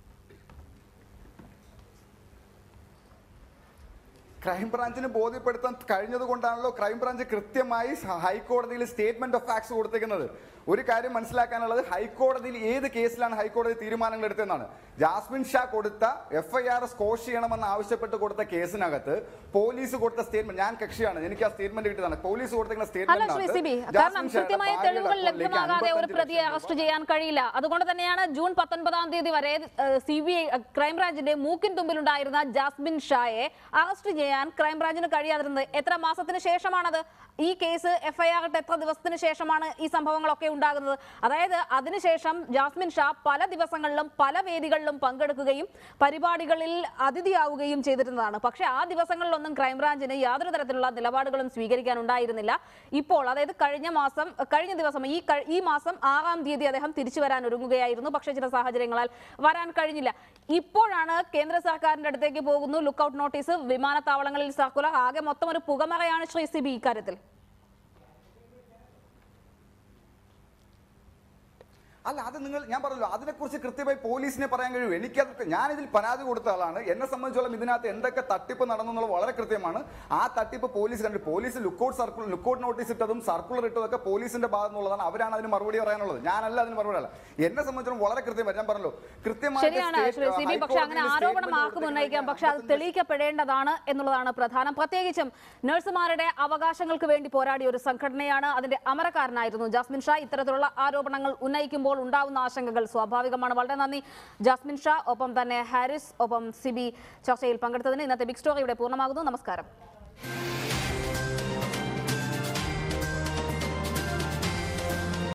ക്രൈംബ്രാഞ്ചിന് ബോധ്യപ്പെടുത്താൻ കഴിഞ്ഞത് കൊണ്ടാണല്ലോ ക്രൈംബ്രാഞ്ച് കൃത്യമായി സ- ഹൈക്കോടതിയിൽ സ്റ്റേറ്റ്മെന്റ് ഓഫ് ഫാക്ട്സ് കൊടുത്തേക്കുന്നത് ഒരു കാര്യം മനസ്സിലാക്കാനുള്ളത് ഹൈക്കോടതിയിൽ ഏത് കേസിലാണ് ഹൈക്കോടതി തീരുമാനങ്ങൾ എടുത്തതെന്നാണ് ജാസ്മിൻ ഷാ കൊടുത്ത എഫ് ഐ ആർ സ്കോഷ് ചെയ്യണമെന്ന് ആവശ്യപ്പെട്ട് കൊടുത്ത കേസിനകത്ത് പോലീസ് കൊടുത്ത സ്റ്റേറ്റ്മെന്റ് ഞാൻ കക്ഷിയാണ് എനിക്ക് ആ സ്റ്റേറ്റ്മെന്റ് കിട്ടിയതാണ് പോലീസ് കൊടുത്തേക്കുന്ന അല്ല ശ്രീ സിബി സ്റ്റേറ്റ്മെന്റ് കാരണം കൃത്യമായ തെളിവുകൾ ലഭ്യമാകാതെ ഒരു പ്രതിയെ അറസ്റ്റ് ചെയ്യാൻ കഴിയില്ല അതുകൊണ്ട് തന്നെയാണ് ജൂൺ പത്തൊൻപതാം തീയതി വരെ സി ബി ഐ ക്രൈംബ്രാഞ്ചിന്റെ മൂക്കിൻ തുമ്പിലുണ്ടായിരുന്ന ജാസ്മിൻ ഷായെ അറസ്റ്റ് ചെയ്യാൻ ക്രൈംബ്രാഞ്ചിന് കഴിയാതിരുന്നത് എത്ര മാസത്തിന് ശേഷമാണത് ഈ കേസ് എഫ്ഐആർ ഇട്ട് എത്ര ദിവസത്തിന് ശേഷമാണ് ഈ സംഭവങ്ങളൊക്കെ ഉണ്ടാകുന്നത് അതായത് അതിനുശേഷം ജാസ്മിൻ ഷാ പല ദിവസങ്ങളിലും പല വേദികളിലും പങ്കെടുക്കുകയും പരിപാടികളിൽ അതിഥിയാവുകയും ചെയ്തിരുന്നതാണ് പക്ഷേ ആ ദിവസങ്ങളിലൊന്നും ക്രൈംബ്രാഞ്ചിന് യാതൊരു തരത്തിലുള്ള നിലപാടുകളും സ്വീകരിക്കാൻ ഉണ്ടായിരുന്നില്ല ഇപ്പോൾ അതായത് കഴിഞ്ഞ മാസം കഴിഞ്ഞ ദിവസം ഈ കഴി- ഈ മാസം ആറാം തീയതി അദ്ദേഹം തിരിച്ചു വരാൻ ഒരുങ്ങുകയായിരുന്നു പക്ഷേ ചില സാഹചര്യങ്ങളാൽ വരാൻ കഴിഞ്ഞില്ല ഇപ്പോഴാണ് കേന്ദ്ര സർക്കാരിന്റെ അടുത്തേക്ക് പോകുന്നു ലുക്കൌട്ട് നോട്ടീസ് വിമാനത്താവളങ്ങളിൽ സർക്കുലർ ആകെ മൊത്തം ഒരു പുകമറയാണ് ശ്രീ സിബി ഇക്കാര്യത്തിൽ അല്ല അത് നിങ്ങൾ ഞാൻ പറഞ്ഞല്ലോ അതിനെക്കുറിച്ച് കൃത്യമായി പോലീസിനെ പറയാൻ കഴിയും എനിക്കത് ഞാനിതിൽ പരാതി കൊടുത്ത ആളാണ് എന്നെ സംബന്ധിച്ചോളം ഇതിനകത്ത് എന്തൊക്കെ തട്ടിപ്പ് നടന്നു എന്നുള്ളത് വളരെ കൃത്യമാണ് ആ തട്ടിപ്പ് പോലീസ് കണ്ടു police lookout circular lookout notice ഇട്ടതും സർക്കുലർ ഇട്ടതൊക്കെ പോലീസിന്റെ ഭാഗത്തു നിന്നുള്ളതാണ് അവരാണ് അതിന് മറുപടി പറയാനുള്ളത് ഞാനല്ല അതിന് മറുപടി അല്ല എന്നെ സംബന്ധിച്ചിടത്തോളം വളരെ കൃത്യമായി ഞാൻ പറഞ്ഞല്ലോ കൃത്യമായിട്ട് ശരിയാണ് state- ശ്രീ സിബി പക്ഷെ അങ്ങനെ ഹൈക്കോടതിയിൽ ആരോപണം statement ആർക്കും ഉന്നയിക്കാം പക്ഷെ അത് കൊടുത്തിരിക്കുന്ന തെളിയിക്കപ്പെടേണ്ടതാണ് എന്നുള്ളതാണ് പ്രധാനം പ്രത്യേകിച്ചും നഴ്സുമാരുടെ അവകാശങ്ങൾക്ക് വേണ്ടി പോരാടിയ ഒരു സംഘടനയാണ് അതിന്റെ അമരക്കാരനായിരുന്നു ജാസ്മിൻ ഷാ ഇത്തരത്തിലുള്ള ആരോപണങ്ങൾ ഉന്നയിക്കുമ്പോൾ ഉണ്ടാവുന്ന ആശങ്കകൾ സ്വാഭാവികമാണ് വളരെ നന്ദി ജാസ്മിൻ ഷാ ഒപ്പം തന്നെ ഹാരിസ് ഒപ്പം സിബി ചർച്ചയിൽ പങ്കെടുത്തതിന് ഇന്നത്തെ ബിഗ് സ്റ്റോറി ഇവിടെ പൂർണ്ണമാകുന്നു നമസ്കാരം